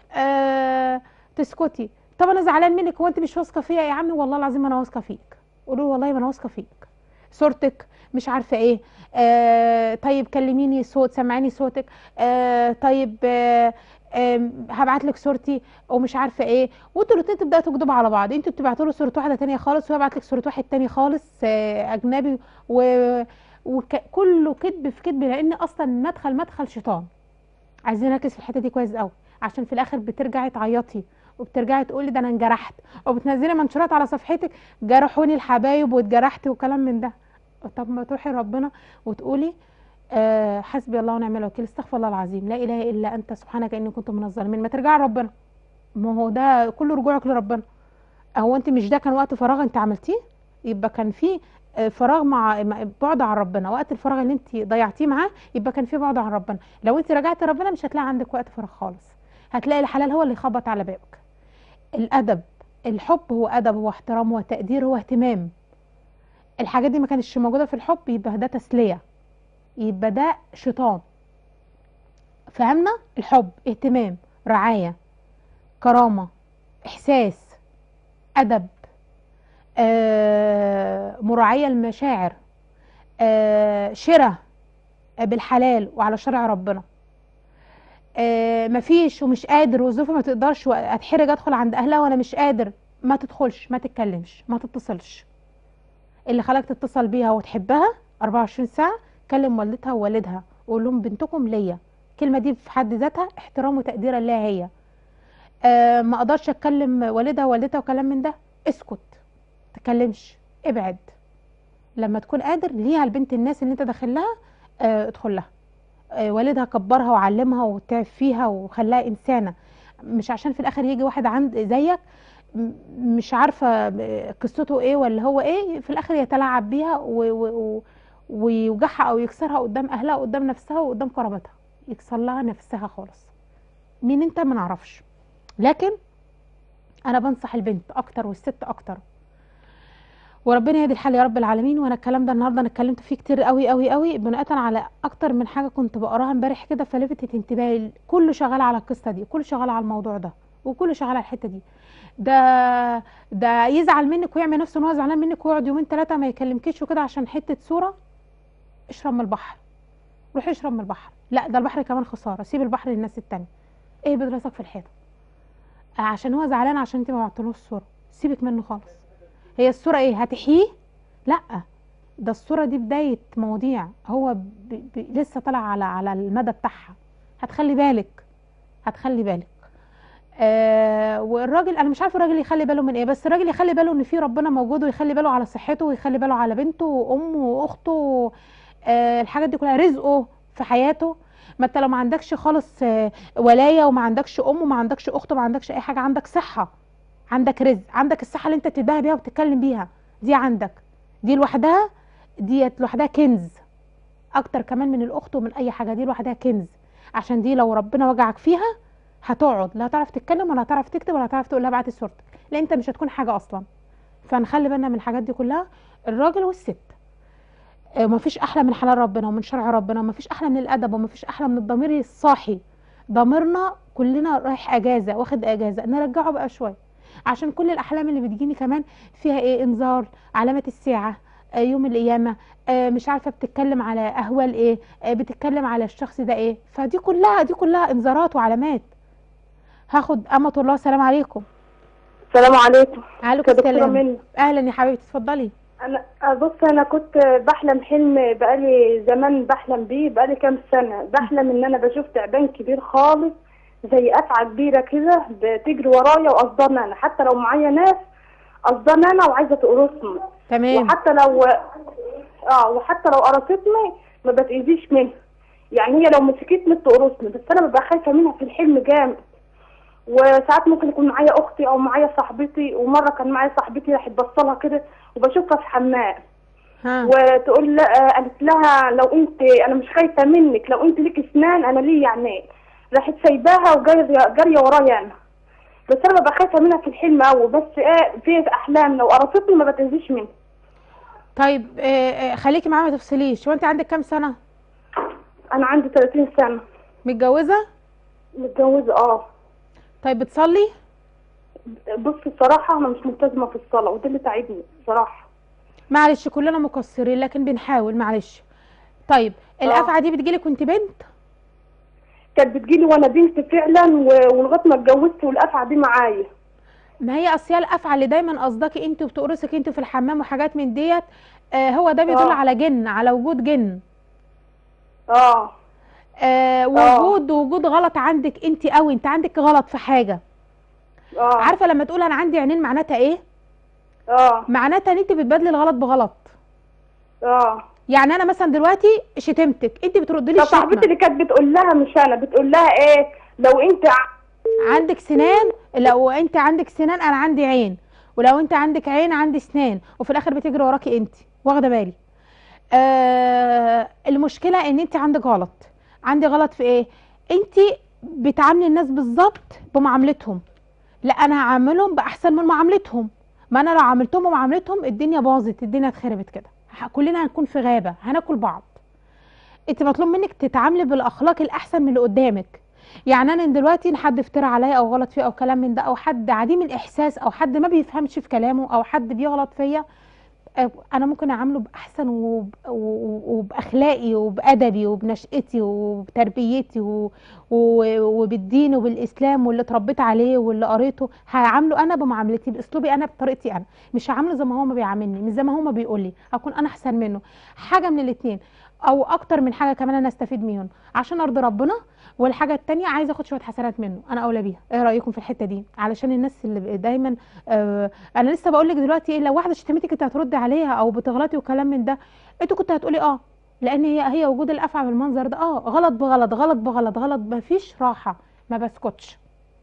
[SPEAKER 1] آه تسكتي طب انا زعلان منك هو انت مش واثقه فيا يا عمي والله العظيم انا واثقه فيك قولوا له والله ما انا واثقه فيك صورتك مش عارفه ايه آه طيب كلميني صوت سمعيني صوتك آه طيب آه هبعت لك صورتي ومش عارفه ايه وانتوا الاتنين تبداوا تكدبوا على بعض انتوا بتبعتوا له صوره واحده تانية خالص وهو يبعت لك صوره واحد تاني خالص آه اجنبي و وكله كذب في كذب لان اصلا المدخل مدخل شيطان عايزين نركز في الحته دي كويس قوي عشان في الاخر بترجعي تعيطي وبترجعي تقولي ده انا انجرحت وبتنزلي منشورات على صفحتك جرحوني الحبايب واتجرحت وكلام من ده طب ما تروحي ربنا وتقولي آه حسبي الله ونعم الوكيل استغفر الله العظيم لا اله الا انت سبحانك اني كنت من الظالمين ما ترجعي لربنا ما هو ده كل رجوعك لربنا هو انت مش ده كان وقت فراغ انت عملتيه يبقى كان في فراغ مع بعد عن ربنا وقت الفراغ اللي انت ضيعتيه معاه يبقى كان في بعد عن ربنا لو انت رجعتي ربنا مش هتلاقي عندك وقت فراغ خالص هتلاقي الحلال هو اللي يخبط على بابك الادب الحب هو ادب هو احترام هو تقدير هو اهتمام الحاجات دي ما كانتش موجوده في الحب يبقى ده تسليه يبقى ده شيطان فهمنا الحب اهتمام رعايه كرامه احساس ادب آه مراعيه المشاعر آه شراء آه بالحلال وعلى شرع ربنا آه مفيش ومش قادر وظروفي ما تقدرش اتحرج ادخل عند اهلها وانا مش قادر ما تدخلش ما تتكلمش ما تتصلش اللي خلاك تتصل بيها وتحبها 24 ساعه كلم والدتها ووالدها وقول لهم بنتكم ليا الكلمه دي في حد ذاتها احترام وتقدير لها هي آه ما اقدرش اتكلم والدها ووالدتها وكلام من ده اسكت تكلمش ابعد لما تكون قادر ليها البنت الناس اللي انت داخل لها اه ادخل لها اه والدها كبرها وعلمها وتعب فيها وخلاها انسانه مش عشان في الاخر يجي واحد عند زيك مش عارفه قصته ايه ولا هو ايه في الاخر يتلاعب بيها ويوجعها او يكسرها قدام اهلها قدام نفسها وقدام قرابتها يكسر لها نفسها خالص مين انت ما نعرفش لكن انا بنصح البنت اكتر والست اكتر وربنا يهدي الحال يا رب العالمين وانا الكلام ده النهارده انا اتكلمت فيه كتير قوي قوي قوي بناء على اكتر من حاجه كنت بقراها امبارح كده فلفتت انتباهي كله شغال على القصه دي كله شغال على الموضوع ده وكله شغال على الحته دي ده ده يزعل منك ويعمل نفسه ان هو زعلان منك ويقعد يومين ثلاثه ما يكلمكيش وكده عشان حته صوره اشرب من البحر روح اشرب من البحر لا ده البحر كمان خساره سيب البحر للناس التانية ايه بدراسك في الحيطه عشان هو زعلان عشان انت ما بعتلوش الصوره سيبك منه خالص هي الصورة ايه هتحييه لا ده الصورة دي بداية مواضيع هو ب... ب... لسه طالع على على المدى بتاعها هتخلي بالك هتخلي بالك آه والراجل انا مش عارفه الراجل يخلي باله من ايه بس الراجل يخلي باله ان في ربنا موجود ويخلي باله على صحته ويخلي باله على بنته وامه واخته آه الحاجات دي كلها رزقه في حياته ما انت لو ما عندكش خالص آه ولايه وما عندكش ام وما عندكش اخت وما عندكش اي حاجه عندك صحه عندك رزق عندك الصحه اللي انت تتباهى بيها وبتتكلم بيها دي عندك دي لوحدها ديت لوحدها كنز اكتر كمان من الاخت ومن اي حاجه دي لوحدها كنز عشان دي لو ربنا وجعك فيها هتقعد لا هتعرف تتكلم ولا هتعرف تكتب ولا هتعرف تقول لها بعت صورتك لان انت مش هتكون حاجه اصلا فنخلي بالنا من الحاجات دي كلها الراجل والست ومفيش احلى من حلال ربنا ومن شرع ربنا ومفيش احلى من الادب ومفيش احلى من الضمير الصاحي ضميرنا كلنا رايح اجازه واخد اجازه نرجعه بقى شويه عشان كل الاحلام اللي بتجيني كمان فيها ايه انذار علامه الساعه آه يوم القيامه آه مش عارفه بتتكلم على اهوال ايه آه بتتكلم على الشخص ده ايه فدي كلها دي كلها انذارات وعلامات هاخد امة الله السلام عليكم
[SPEAKER 10] السلام عليكم
[SPEAKER 1] عليكم
[SPEAKER 10] دكتورة
[SPEAKER 1] السلام
[SPEAKER 10] منى.
[SPEAKER 1] اهلا يا حبيبتي اتفضلي
[SPEAKER 10] انا بص انا كنت بحلم حلم بقالي زمان بحلم بيه بقالي كام سنه بحلم ان انا بشوف تعبان كبير خالص زي افعى كبيره كده بتجري ورايا وقصداني انا حتى لو معايا ناس قصداني انا وعايزه تقرصني
[SPEAKER 1] تمام
[SPEAKER 10] وحتى لو اه وحتى لو قرصتني ما بتاذيش منها يعني هي لو مسكتني تقرصني بس انا ببقى خايفه منها في الحلم جامد وساعات ممكن يكون معايا اختي او معايا صاحبتي ومره كان معايا صاحبتي راحت بصلها كده وبشوفها في حمام
[SPEAKER 1] ها
[SPEAKER 10] وتقول لا قالت لها لو انت انا مش خايفه منك لو انت ليك اسنان انا ليا عينين راحت سايباها وجاريه جاريه ورايا انا بس انا ببقى خايفه منها في الحلم قوي بس ايه في احلام لو قرصتني ما بتاذيش منها
[SPEAKER 1] طيب آه آه خليكي معايا ما تفصليش وانت عندك كام سنه
[SPEAKER 10] انا عندي 30 سنه
[SPEAKER 1] متجوزه
[SPEAKER 10] متجوزه اه
[SPEAKER 1] طيب بتصلي
[SPEAKER 10] بص الصراحه انا مش ملتزمه في الصلاه وده اللي تعبني الصراحه
[SPEAKER 1] معلش كلنا مقصرين لكن بنحاول معلش طيب الافعى دي بتجيلك وانت بنت
[SPEAKER 10] كانت بتجيلي وانا بنت فعلا و- ولغايه ما اتجوزت والافعى دي معايا
[SPEAKER 1] ما هي اصل هي الافعى اللي دايما قصدكي انت وبتقرصك انت في الحمام وحاجات من ديت آه هو ده بيدل
[SPEAKER 10] آه.
[SPEAKER 1] على جن على وجود جن
[SPEAKER 10] اه
[SPEAKER 1] آه وجود وجود غلط عندك انت قوي انت عندك غلط في حاجه
[SPEAKER 10] اه
[SPEAKER 1] عارفه لما تقول انا عندي عينين معناتها ايه
[SPEAKER 10] اه
[SPEAKER 1] معناتها ان انت بتبادلي الغلط بغلط
[SPEAKER 10] اه
[SPEAKER 1] يعني انا مثلا دلوقتي شتمتك انت بتردي لي
[SPEAKER 10] طب
[SPEAKER 1] الشتمه
[SPEAKER 10] صاحبتي اللي كانت بتقول لها مش انا بتقول لها ايه لو انت ع-
[SPEAKER 1] عندك سنان لو انت عندك سنان انا عندي عين ولو انت عندك عين عندي سنان وفي الاخر بتجري وراكي انت واخده بالي آه المشكله ان انت عندك غلط عندي غلط في ايه انت بتعاملي الناس بالظبط بمعاملتهم لا انا هعاملهم باحسن من معاملتهم ما انا لو عاملتهم بمعاملتهم الدنيا باظت الدنيا اتخربت كده ه- كلنا هنكون في غابه هناكل بعض انت مطلوب منك تتعاملي بالاخلاق الاحسن من اللي قدامك يعني انا دلوقتي إن حد افترى عليا او غلط فيا او كلام من ده او حد عديم الاحساس او حد ما بيفهمش في كلامه او حد بيغلط فيا آه، انا ممكن اعامله باحسن وب- و- وباخلاقي وبادبي وبنشأتي وبتربيتي و- و- وبالدين وبالاسلام واللي اتربيت عليه واللي قريته هعامله انا بمعاملتي باسلوبي انا بطريقتي انا مش هعامله زي ما هو ما بيعاملني مش زي ما هو ما بيقول لي هكون انا احسن منه حاجه من الاثنين او اكتر من حاجه كمان انا استفيد منهم عشان ارضي ربنا والحاجه التانية عايزه اخد شويه حسنات منه انا اولى بيها ايه رايكم في الحته دي علشان الناس اللي دايما آه انا لسه بقول لك دلوقتي ايه لو واحده شتمتك انت هتردي عليها او بتغلطي وكلام من ده انتوا كنت هتقولي اه لان هي هي وجود الافعى بالمنظر ده اه غلط بغلط غلط بغلط غلط مفيش راحه ما بسكتش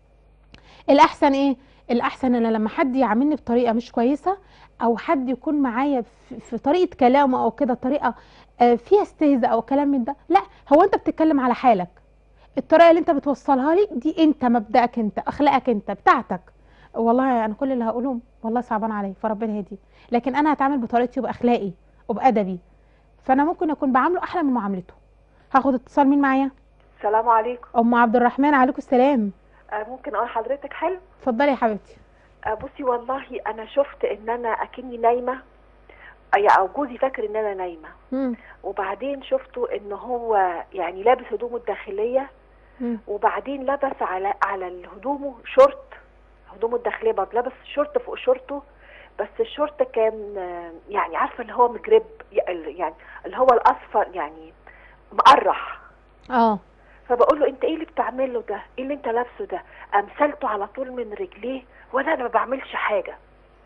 [SPEAKER 1] الاحسن ايه الاحسن ان لما حد يعاملني بطريقه مش كويسه او حد يكون معايا في, في طريقه كلامه او كده طريقه آه، فيها استهزاء او كلام من ده لا هو انت بتتكلم على حالك الطريقه اللي انت بتوصلها لي دي انت مبدأك انت اخلاقك انت بتاعتك والله انا كل اللي هقوله والله صعبان عليا فربنا يهديه لكن انا هتعامل بطريقتي وباخلاقي وبادبي فانا ممكن اكون بعامله احلى من معاملته هاخد اتصال مين معايا
[SPEAKER 11] السلام عليكم
[SPEAKER 1] ام عبد الرحمن عليكم السلام
[SPEAKER 11] آه، ممكن اقول لحضرتك حلو
[SPEAKER 1] اتفضلي يا حبيبتي
[SPEAKER 11] آه، بصي والله انا شفت ان انا اكني نايمه أي- او جوزي فاكر ان انا نايمه
[SPEAKER 1] مم.
[SPEAKER 11] وبعدين شفته ان هو يعني لابس هدومه الداخليه
[SPEAKER 1] مم.
[SPEAKER 11] وبعدين لبس على على هدومه شورت هدومه الداخليه برضه لابس شورت فوق شورته بس الشورت كان آه، يعني عارفه اللي هو مجرب يعني اللي هو الاصفر يعني مقرح
[SPEAKER 1] اه
[SPEAKER 11] فبقول له انت ايه اللي بتعمله ده ايه اللي انت لابسه ده امثلته على طول من رجليه وانا انا ما بعملش حاجه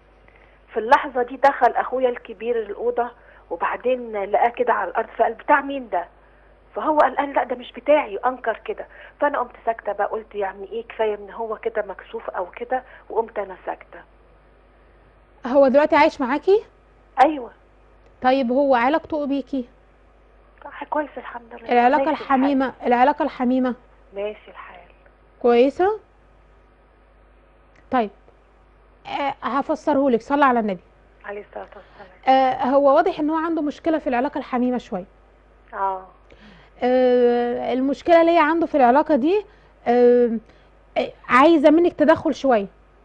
[SPEAKER 11] في اللحظه دي دخل اخويا الكبير الاوضه وبعدين لقاه كده على الارض فقال بتاع مين ده فهو قال قال لا ده مش بتاعي انكر كده فانا قمت ساكته بقى قلت يعني ايه كفايه ان هو كده مكسوف او كده وقمت انا ساكته
[SPEAKER 1] هو دلوقتي عايش معاكي
[SPEAKER 11] ايوه
[SPEAKER 1] طيب هو علاقته بيكي
[SPEAKER 11] صح كويس الحمد لله
[SPEAKER 1] العلاقه
[SPEAKER 11] ماشي
[SPEAKER 1] الحميمه العلاقه الحميمه
[SPEAKER 11] الحال. ماشي الحال
[SPEAKER 1] كويسه طيب آه هفسره لك صلى على النبي
[SPEAKER 11] عليه الصلاه والسلام
[SPEAKER 1] آه هو واضح ان هو عنده مشكله في العلاقه الحميمه شويه
[SPEAKER 11] اه
[SPEAKER 1] آه المشكله اللي هي عنده في العلاقه دي آه آه، عايزه منك تدخل شويه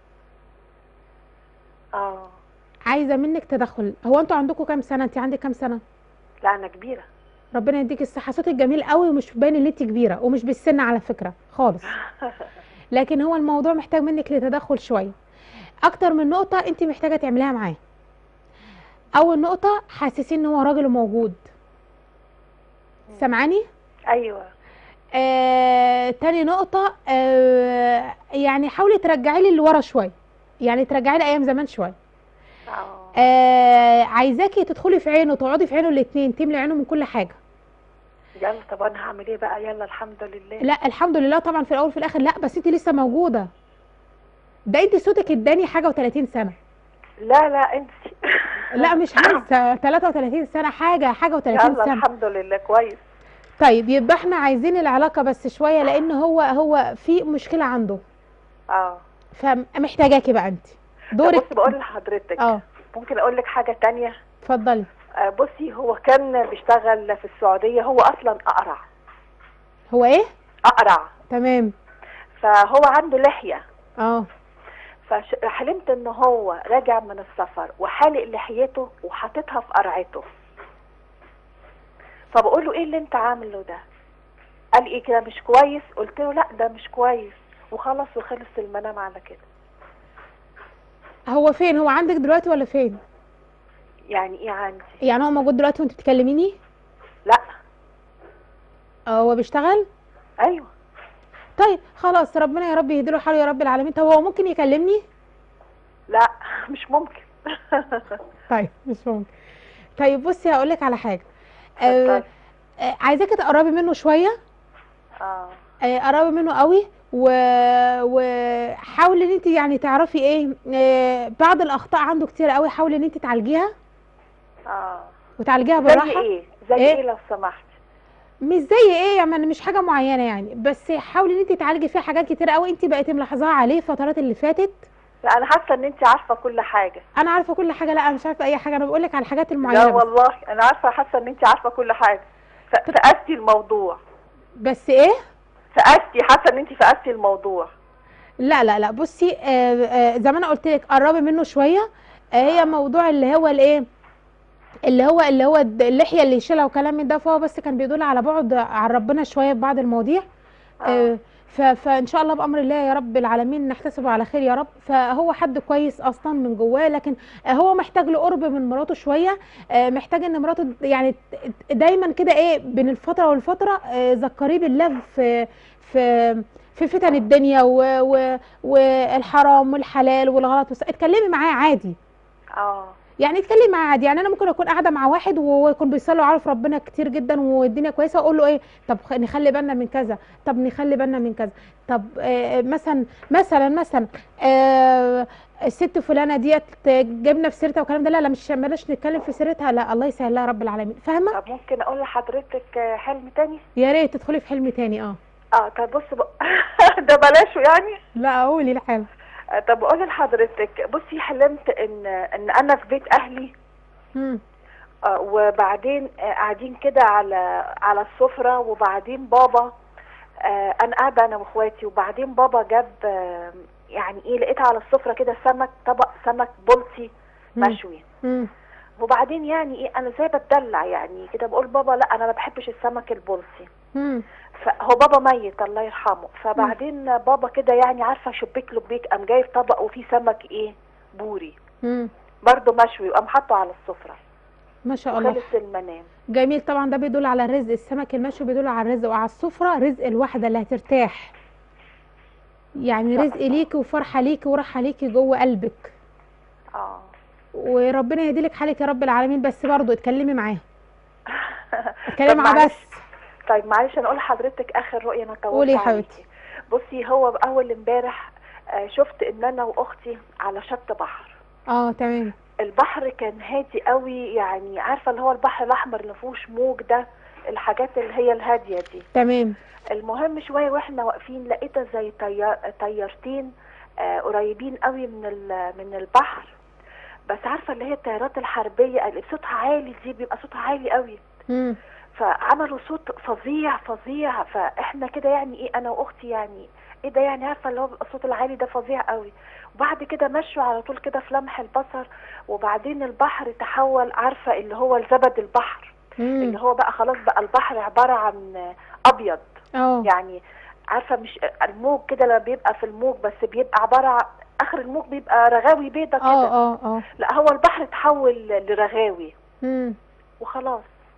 [SPEAKER 11] اه
[SPEAKER 1] عايزه منك تدخل هو انتوا عندكم كام سنه انت عندك كام سنه
[SPEAKER 11] لا انا كبيره
[SPEAKER 1] ربنا يديك الصحه صوتك جميل قوي ومش باين ان انت كبيره ومش بالسن على فكره خالص لكن هو الموضوع محتاج منك لتدخل شويه اكتر من نقطه انت محتاجه تعمليها معاه اول نقطه حاسسين ان هو راجل موجود سامعاني
[SPEAKER 11] ايوه
[SPEAKER 1] آه، تاني نقطة آه، يعني حاولي ترجعي لي اللي ورا شوية يعني ترجعي لي أيام زمان شوية
[SPEAKER 11] اه
[SPEAKER 1] آه، عايزاكي تدخلي في عينه تقعدي في عينه الاتنين تملي عينه من كل حاجة
[SPEAKER 11] يلا طب انا هعمل ايه بقى يلا الحمد لله
[SPEAKER 1] لا الحمد لله طبعا في الأول في الآخر لا بس انت لسه موجودة ده انت صوتك اداني حاجة و30 سنة
[SPEAKER 11] لا لا انت
[SPEAKER 1] لا مش لسه 33 سنة حاجة حاجة و30
[SPEAKER 11] يلا
[SPEAKER 1] سنة
[SPEAKER 11] الحمد لله كويس
[SPEAKER 1] طيب يبقى احنا عايزين العلاقة بس شوية لأن هو هو في مشكلة عنده
[SPEAKER 11] اه
[SPEAKER 1] فمحتاجاكي بقى انت
[SPEAKER 11] طب
[SPEAKER 1] دورك
[SPEAKER 11] بصي بقول لحضرتك
[SPEAKER 1] اه
[SPEAKER 11] ممكن اقول لك حاجه تانية
[SPEAKER 1] اتفضلي
[SPEAKER 11] آه بصي هو كان بيشتغل في السعوديه هو اصلا اقرع
[SPEAKER 1] هو ايه
[SPEAKER 11] اقرع
[SPEAKER 1] تمام
[SPEAKER 11] فهو عنده لحيه
[SPEAKER 1] اه
[SPEAKER 11] فحلمت ان هو راجع من السفر وحالق لحيته وحاططها في قرعته فبقول له ايه اللي انت عامله ده قال ايه كده مش كويس قلت له لا ده مش كويس وخلص وخلص المنام على كده
[SPEAKER 1] هو فين هو عندك دلوقتي ولا فين
[SPEAKER 11] يعني ايه عندي
[SPEAKER 1] يعني هو موجود دلوقتي وانت بتكلميني
[SPEAKER 11] لا
[SPEAKER 1] هو بيشتغل
[SPEAKER 11] ايوه
[SPEAKER 1] طيب خلاص ربنا يا رب يهديله حاله يا رب العالمين طب هو ممكن يكلمني
[SPEAKER 11] لا مش ممكن
[SPEAKER 1] طيب مش ممكن طيب بصي هقول لك على حاجه آه آه عايزاكي تقربي منه شويه
[SPEAKER 11] اه
[SPEAKER 1] آه قربي منه قوي و... وحاولي ان انت يعني تعرفي ايه آه بعض الاخطاء عنده كتير قوي حاولي ان انت تعالجيها
[SPEAKER 11] اه
[SPEAKER 1] وتعالجيها
[SPEAKER 11] زي
[SPEAKER 1] بالراحه
[SPEAKER 11] ايه زي
[SPEAKER 1] إيه؟
[SPEAKER 11] ايه, لو سمحت
[SPEAKER 1] مش زي ايه يعني مش حاجه معينه يعني بس حاولي ان انت تعالجي فيها حاجات كتير قوي انت بقيتي ملاحظاها عليه الفترات اللي فاتت
[SPEAKER 11] لا انا حاسه ان انت عارفه كل حاجه
[SPEAKER 1] انا عارفه كل حاجه لا انا مش عارفه اي حاجه انا بقول لك على الحاجات المعينه
[SPEAKER 11] لا
[SPEAKER 1] بس.
[SPEAKER 11] والله انا عارفه حاسه ان انت عارفه كل حاجه ف- فقستي الموضوع
[SPEAKER 1] بس ايه
[SPEAKER 11] فقستي حاسه ان انت فقستي الموضوع
[SPEAKER 1] لا لا لا بصي آه آه زي ما انا قلت لك قربي منه شويه آه هي موضوع اللي هو الايه اللي هو اللي هو الد- اللحيه اللي يشيلها وكلام من ده فهو بس كان بيدل على بعد عن ربنا شويه في بعض المواضيع آه ف- فان شاء الله بامر الله يا رب العالمين نحتسبه على خير يا رب فهو حد كويس اصلا من جواه لكن آه هو محتاج له قرب من مراته شويه آه محتاج ان مراته يعني ت- دايما كده ايه بين الفتره والفتره آه ذكريه بالله في في في فتن الدنيا و و والحرام والحلال والغلط والس- اتكلمي معاه عادي
[SPEAKER 11] اه
[SPEAKER 1] يعني اتكلمي معاه عادي يعني انا ممكن اكون قاعده مع واحد وهو يكون بيصلي وعارف ربنا كتير جدا والدنيا كويسه واقول له ايه طب خ- نخلي بالنا من كذا طب نخلي بالنا من كذا طب آه مثلا مثلا مثلا آه الست فلانه ديت جبنا في سيرتها والكلام ده لا لا مش بلاش نتكلم في سيرتها لا الله يسهل لها رب العالمين فاهمه
[SPEAKER 11] طب ممكن اقول لحضرتك آه، حلم تاني
[SPEAKER 1] يا ريت تدخلي في حلم تاني اه
[SPEAKER 11] اه طب بص بق... ده بلاشه يعني
[SPEAKER 1] لا قولي الحلم
[SPEAKER 11] آه، طب اقول لحضرتك بصي حلمت ان ان انا في بيت اهلي
[SPEAKER 1] مم.
[SPEAKER 11] آه، وبعدين آه، قاعدين كده على على السفرة وبعدين بابا آه، انا قاعدة انا واخواتي وبعدين بابا جاب آه، يعني ايه لقيت على السفرة كده سمك طبق سمك بلطي
[SPEAKER 1] مم.
[SPEAKER 11] مشوي
[SPEAKER 1] مم.
[SPEAKER 11] وبعدين يعني ايه انا زي بتدلع يعني كده بقول بابا لا انا ما بحبش السمك البلطي
[SPEAKER 1] مم.
[SPEAKER 11] فهو بابا ميت الله يرحمه فبعدين بابا كده يعني عارفه شبيك لبيك قام جايب طبق وفيه سمك ايه بوري
[SPEAKER 1] مم.
[SPEAKER 11] برضه مشوي وقام حاطه على السفره
[SPEAKER 1] ما شاء الله
[SPEAKER 11] وخلص المنام
[SPEAKER 1] جميل طبعا ده بيدل على الرزق السمك المشوي بيدل على الرزق وعلى السفرة رزق الواحدة اللي هترتاح يعني رزق ليكي وفرحة ليكي وراحة ليكي جوه قلبك
[SPEAKER 11] اه
[SPEAKER 1] وربنا يهديلك حالك يا رب العالمين بس برضه اتكلمي معاه اتكلمي
[SPEAKER 11] طب
[SPEAKER 1] معاه
[SPEAKER 11] معلش-
[SPEAKER 1] بس
[SPEAKER 11] طيب معلش انا اقول لحضرتك اخر رؤيه انا طولت
[SPEAKER 1] قولي يا
[SPEAKER 11] عليكي.
[SPEAKER 1] حبيبتي.
[SPEAKER 11] بصي هو اول امبارح آه، شفت ان انا واختي على شط بحر
[SPEAKER 1] اه تمام
[SPEAKER 11] البحر كان هادي قوي يعني عارفه اللي هو البحر الاحمر اللي فيهوش موج ده الحاجات اللي هي الهاديه دي
[SPEAKER 1] تمام
[SPEAKER 11] المهم شويه واحنا واقفين لقيتها زي طيار طيارتين آه قريبين قوي من ال- من البحر بس عارفه اللي هي الطيارات الحربيه اللي صوتها عالي دي بيبقى صوتها عالي قوي
[SPEAKER 1] مم.
[SPEAKER 11] فعملوا صوت فظيع فظيع فاحنا كده يعني ايه انا واختي يعني ايه ده يعني عارفه اللي هو بيبقى الصوت العالي ده فظيع قوي وبعد كده مشوا على طول كده في لمح البصر وبعدين البحر تحول عارفه اللي هو الزبد البحر اللي
[SPEAKER 1] مم.
[SPEAKER 11] هو بقى خلاص بقى البحر عباره عن ابيض
[SPEAKER 1] اه
[SPEAKER 11] يعني عارفه مش الموج كده لما بيبقى في الموج بس بيبقى عباره عن اخر الموج بيبقى رغاوي بيضه كده
[SPEAKER 1] اه اه اه
[SPEAKER 11] لا هو البحر تحول لرغاوي
[SPEAKER 1] مم.
[SPEAKER 11] وخلاص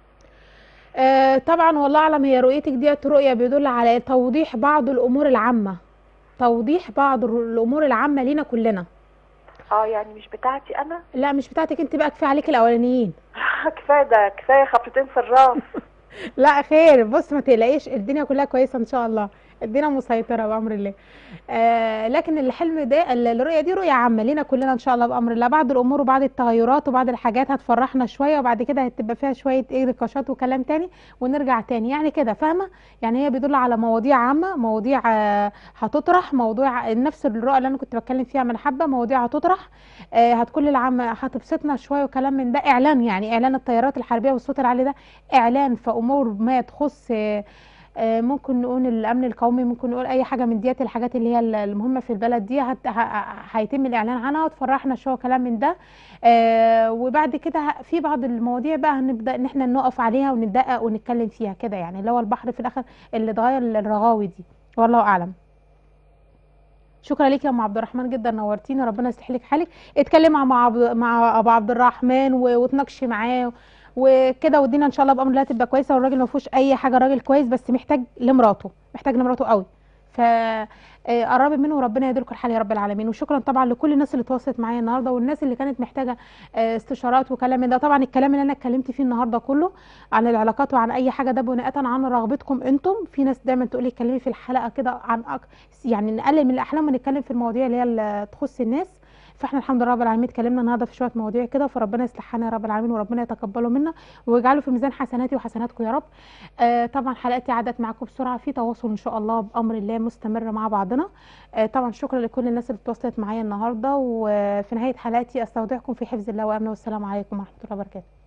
[SPEAKER 1] آه طبعا والله اعلم هي رؤيتك ديت رؤيه بيدل على توضيح بعض الامور العامه توضيح بعض الر- الامور العامه لينا كلنا
[SPEAKER 11] اه يعني مش بتاعتي انا
[SPEAKER 1] لا مش بتاعتك انت بقى كفايه عليك الاولانيين
[SPEAKER 11] كفايه ده كفايه خبطتين في الراس
[SPEAKER 1] لا خير بص ما تقلقيش الدنيا كلها كويسه ان شاء الله الدنيا مسيطره بامر الله آه لكن الحلم ده ال- الرؤيه دي رؤيه عامه لينا كلنا ان شاء الله بامر الله بعض الامور وبعض التغيرات وبعض الحاجات هتفرحنا شويه وبعد كده هتبقى فيها شويه ايه نقاشات وكلام تاني ونرجع تاني يعني كده فاهمه يعني هي بيدل على مواضيع عامه مواضيع آه هتطرح موضوع نفس الرؤيه اللي انا كنت بتكلم فيها من حبه مواضيع هتطرح آه هتكون العامه هتبسطنا شويه وكلام من ده اعلان يعني اعلان الطيارات الحربيه والصوت العالي ده اعلان في امور ما تخص آه، آه، ممكن نقول الامن القومي ممكن نقول اي حاجه من ديت الحاجات اللي هي ال- المهمه في البلد دي هت- ه- ه- هيتم الاعلان عنها وتفرحنا شويه كلام من ده آه، وبعد كده ه- في بعض المواضيع بقى هنبدا ان احنا نقف عليها وندقق ونتكلم فيها كده يعني اللي هو البحر في الاخر اللي اتغير الرغاوي دي والله اعلم شكرا ليك يا ام عبد الرحمن جدا نورتيني ربنا يصلح لك حالك اتكلم مع مع عبد- مع ابو عبد الرحمن و- وتناقشي معاه وكده والدنيا ان شاء الله بامر الله تبقى كويسه والراجل ما فيهوش اي حاجه راجل كويس بس محتاج لمراته محتاج لمراته قوي ف آه، قربي منه وربنا يديلكم الحال يا رب العالمين وشكرا طبعا لكل الناس اللي تواصلت معايا النهارده والناس اللي كانت محتاجه آه، استشارات وكلام من ده طبعا الكلام اللي انا اتكلمت فيه النهارده كله عن العلاقات وعن اي حاجه ده بناء عن رغبتكم انتم في ناس دايما تقولي اتكلمي في الحلقه كده عن أك... يعني نقلل من الاحلام ونتكلم في المواضيع اللي هي اللي تخص الناس فاحنا الحمد لله رب العالمين اتكلمنا النهارده في شويه مواضيع كده فربنا يصلح حالنا يا رب العالمين وربنا يتقبله منا ويجعله في ميزان حسناتي وحسناتكم يا رب آه طبعا حلقتي عدت معاكم بسرعه في تواصل ان شاء الله بامر الله مستمر مع بعضنا آه طبعا شكرا لكل الناس اللي اتواصلت معايا النهارده وفي نهايه حلقتي استودعكم في حفظ الله وامنه والسلام عليكم ورحمه الله وبركاته